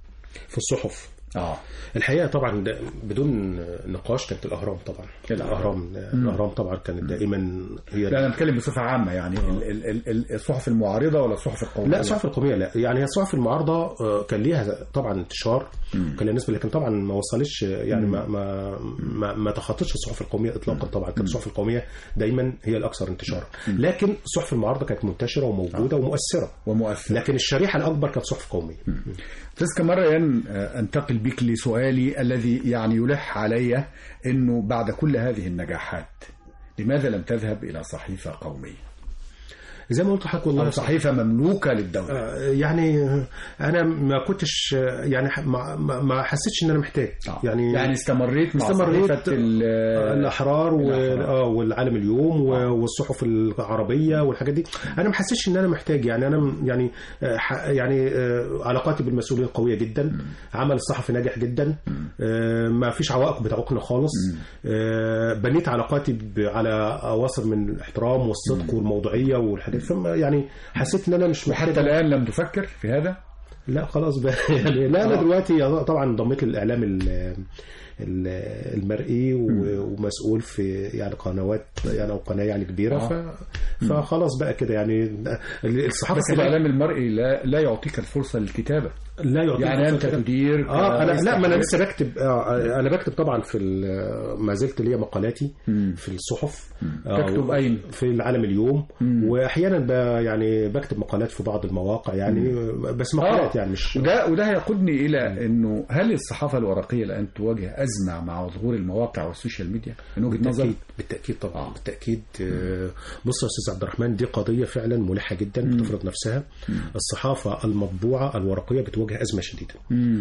في الصحف آه الحقيقه طبعا ده بدون نقاش كانت الاهرام طبعا الاهرام الاهرام طبعا كانت دائما هي لا أنا بتكلم بصفة عامة يعني ال- ال- ال- ال- الصحف المعارضة ولا الصحف القومية لا الصحف القوميه لا يعني هي الصحف المعارضه آه، كان ليها طبعا انتشار كان لها نسبه لكن طبعا ما وصلتش يعني ما ما ما, ما تخطتش الصحف القوميه اطلاقا طبعا كانت الصحف القوميه دايما هي الاكثر انتشارا لكن الصحف المعارضه كانت منتشره وموجوده ومؤثره ومؤثرة لكن الشريحه الاكبر كانت صحف قوميه أستاذ كمال ريان آه، أنتقل بك لسؤالي الذي يعني يلح علي أنه بعد كل هذه النجاحات لماذا لم تذهب إلى صحيفة قومية زي ما قلت لحضرتك أو والله صحيفة مملوكة للدولة آه، يعني انا ما كنتش آه، يعني ح- ما, ما- ما حسيتش ان انا محتاج آه. يعني يعني استمريت مع استمريت صحيفة ال- الاحرار و... الأحرار. اه والعالم اليوم و... والصحف العربيه والحاجات دي انا ما حسيتش ان انا محتاج يعني انا م- يعني آه، ح... يعني آه، علاقاتي بالمسؤولين قويه جدا عمل الصحفي ناجح جدا آه، ما فيش عوائق بتعوقنا خالص آه، بنيت علاقاتي ب... على اواصر من الاحترام والصدق والموضوعيه والحاجات فما يعني حسيت ان انا مش محتاج وحتى الآن لم تفكر في هذا لا خلاص بقى يعني لا انا آه. دلوقتي طبعا انضميت للاعلام ال- ال- المرئي و- ومسؤول في يعني قنوات يعني او قناه يعني كبيره آه. ف فخلاص بقى كده يعني الصحافه بس كده الإعلام المرئي لا, لا يعطيك الفرصة للكتابة لا يعطيك يعني أنت فرصة. تدير اه انا كرئيس لا ما انا تحرير. لسه بكتب آه انا بكتب طبعا في ال- ما زلت ليا مقالاتي في الصحف آه، تكتب أين؟ في العالم اليوم واحيانا ب يعني بكتب مقالات في بعض المواقع يعني بس مقالات آه. يعني مش وده وده هيقودني الى انه هل الصحافه الورقيه الان تواجه ازمه مع ظهور المواقع والسوشيال ميديا من وجهه نظرك؟ بالتأكيد بالتأكيد طبعا بالتأكيد آه، بص يا أستاذ عبد الرحمن دي قضية فعلا ملحة جدا بتفرض نفسها الصحافة المطبوعة الورقية بتواجه أزمة شديدة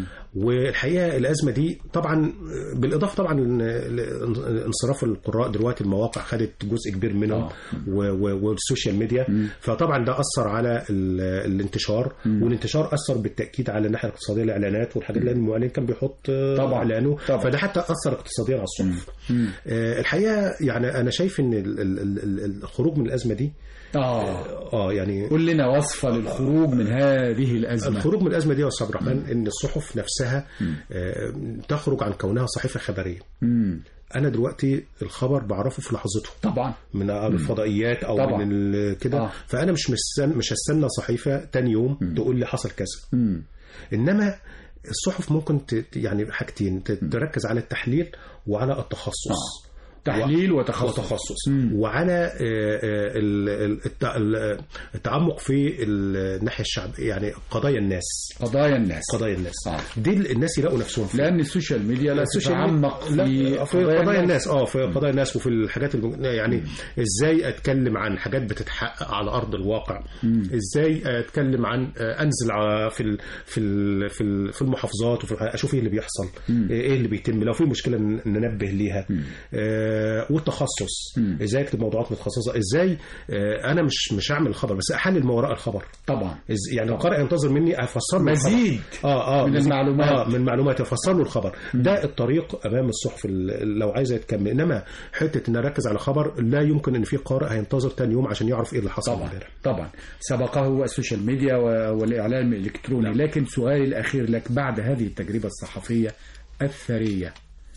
والحقيقة الأزمة دي طبعا آه، بالإضافة طبعا ل- ل- انصراف القراء دلوقتي المواقع خدت جزء كبير منهم آه. و- و- والسوشيال ميديا فطبعا ده أثر على ال- الانتشار والانتشار أثر بالتأكيد على الناحية الاقتصادية الإعلانات والحاجات اللي المعلن كان بيحط آه، طبعاً. إعلانه طبعاً. فده حتى أثر اقتصاديا على الصحف آه، الحقيقه يعني انا شايف ان ال- ال- ال- ال- الخروج من الازمه دي اه اه يعني قل لنا وصفه للخروج من هذه الازمه الخروج من الازمه دي يا استاذ عبد الرحمن ان الصحف نفسها آه، تخرج عن كونها صحيفه خبريه مم. انا دلوقتي الخبر بعرفه في لحظته طبعا من الفضائيات او طبعاً. من ال- كده آه. فانا مش مستنى مش هستنى صحيفه تاني يوم تقول لي حصل كذا مم. انما الصحف ممكن ت- يعني حاجتين ت- تركز على التحليل وعلى التخصص آه. تحليل وتخصص وتخصص وعلى آه، آه، ال- ال- الت- ال- التعمق في الناحيه الشعبيه يعني قضايا الناس قضايا الناس قضايا الناس آه. دي ال- الناس يلاقوا نفسهم فيها لان السوشيال ميديا لا السوشيال تتعمق لا، في في قضايا الناس اه في قضايا الناس وفي الحاجات الم... يعني ازاي اتكلم عن حاجات بتتحقق على ارض الواقع ازاي اتكلم عن آه، انزل ع- في ال... في ال... في ال... في المحافظات وفي الح- اشوف ايه اللي بيحصل ايه اللي بيتم لو في مشكله ن- ننبه ليها آه والتخصص ازاي اكتب موضوعات متخصصه ازاي آه انا مش مش هعمل الخبر بس احلل ما وراء الخبر طبعا إز- يعني القارئ ينتظر مني افسر له الخبر. مزيد اه اه من مزيد- المعلومات. اه من معلومات افسر له الخبر ده الطريق امام الصحف ال- لو عايزه تكمل انما حته ان اركز على خبر لا يمكن ان في قارئ هينتظر تاني يوم عشان يعرف ايه اللي حصل طبعا امبارح طبعا سبقه السوشيال ميديا و- والاعلام الالكتروني لكن سؤالي الاخير لك بعد هذه التجربه الصحفيه الثريه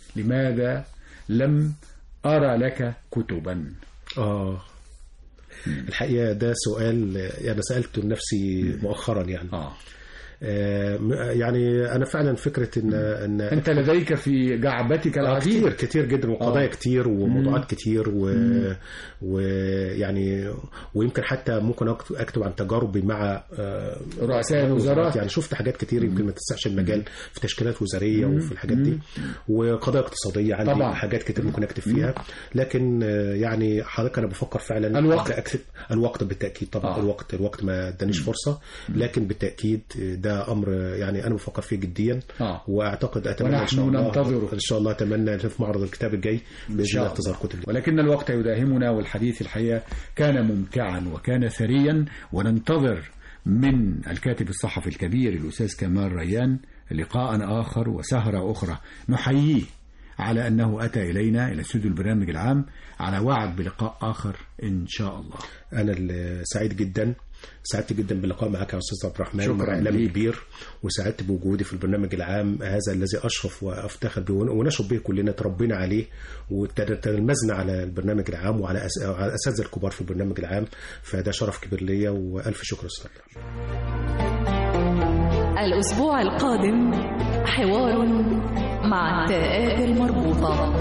لماذا لم ارى لك كتبا اه الحقيقه ده سؤال يعني سالته لنفسي مؤخرا يعني اه آه، م- يعني انا فعلا فكره ان ان أنت لديك في جعبتك آه، العديد كتير كتير جدا وقضايا آه. كتير وموضوعات كتير و... ويعني ويمكن حتى ممكن أكت- اكتب عن تجاربي مع آه، رؤساء الوزارات. يعني شفت حاجات كتير يمكن ما تسعش المجال في تشكيلات وزاريه وفي الحاجات دي وقضايا اقتصاديه عندي طبعا. حاجات كتير ممكن اكتب فيها لكن آه، يعني حضرتك انا بفكر فعلا الوقت. أبدأ اكتب الوقت بالتاكيد طبعا آه. آه. الوقت الوقت ما ادانيش فرصه لكن بالتاكيد ده امر يعني انا بفكر فيه جديا آه. واعتقد اتمنى ان ونحن شاء الله ننتظره. ان شاء الله اتمنى في معرض الكتاب الجاي باذن شاء الله الله. انتظار كتب ولكن الوقت يداهمنا والحديث الحقيقة كان ممتعا وكان ثريا وننتظر من الكاتب الصحفي الكبير الأستاذ كمال ريان لقاء آخر وسهرة أخرى نحييه على أنه أتى إلينا إلى استوديو البرنامج العام على وعد بلقاء آخر إن شاء الله انا اللي سعيد جدا سعدت جدا باللقاء معك يا استاذ عبد الرحمن شكراً اعلامي ليك. كبير وسعدت بوجودي في البرنامج العام هذا الذي اشرف وافتخر به ونشرف به كلنا تربينا عليه وتلمذنا على البرنامج العام وعلى أس- على الاساتذه الكبار في البرنامج العام فده شرف كبير ليا والف شكر استاذ عبد الرحمن. الأسبوع القادم حوار مع التاءات المربوطة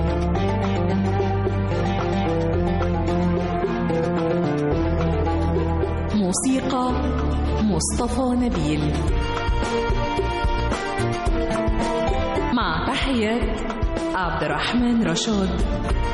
موسيقى مصطفى نبيل مع تحيات عبد الرحمن رشاد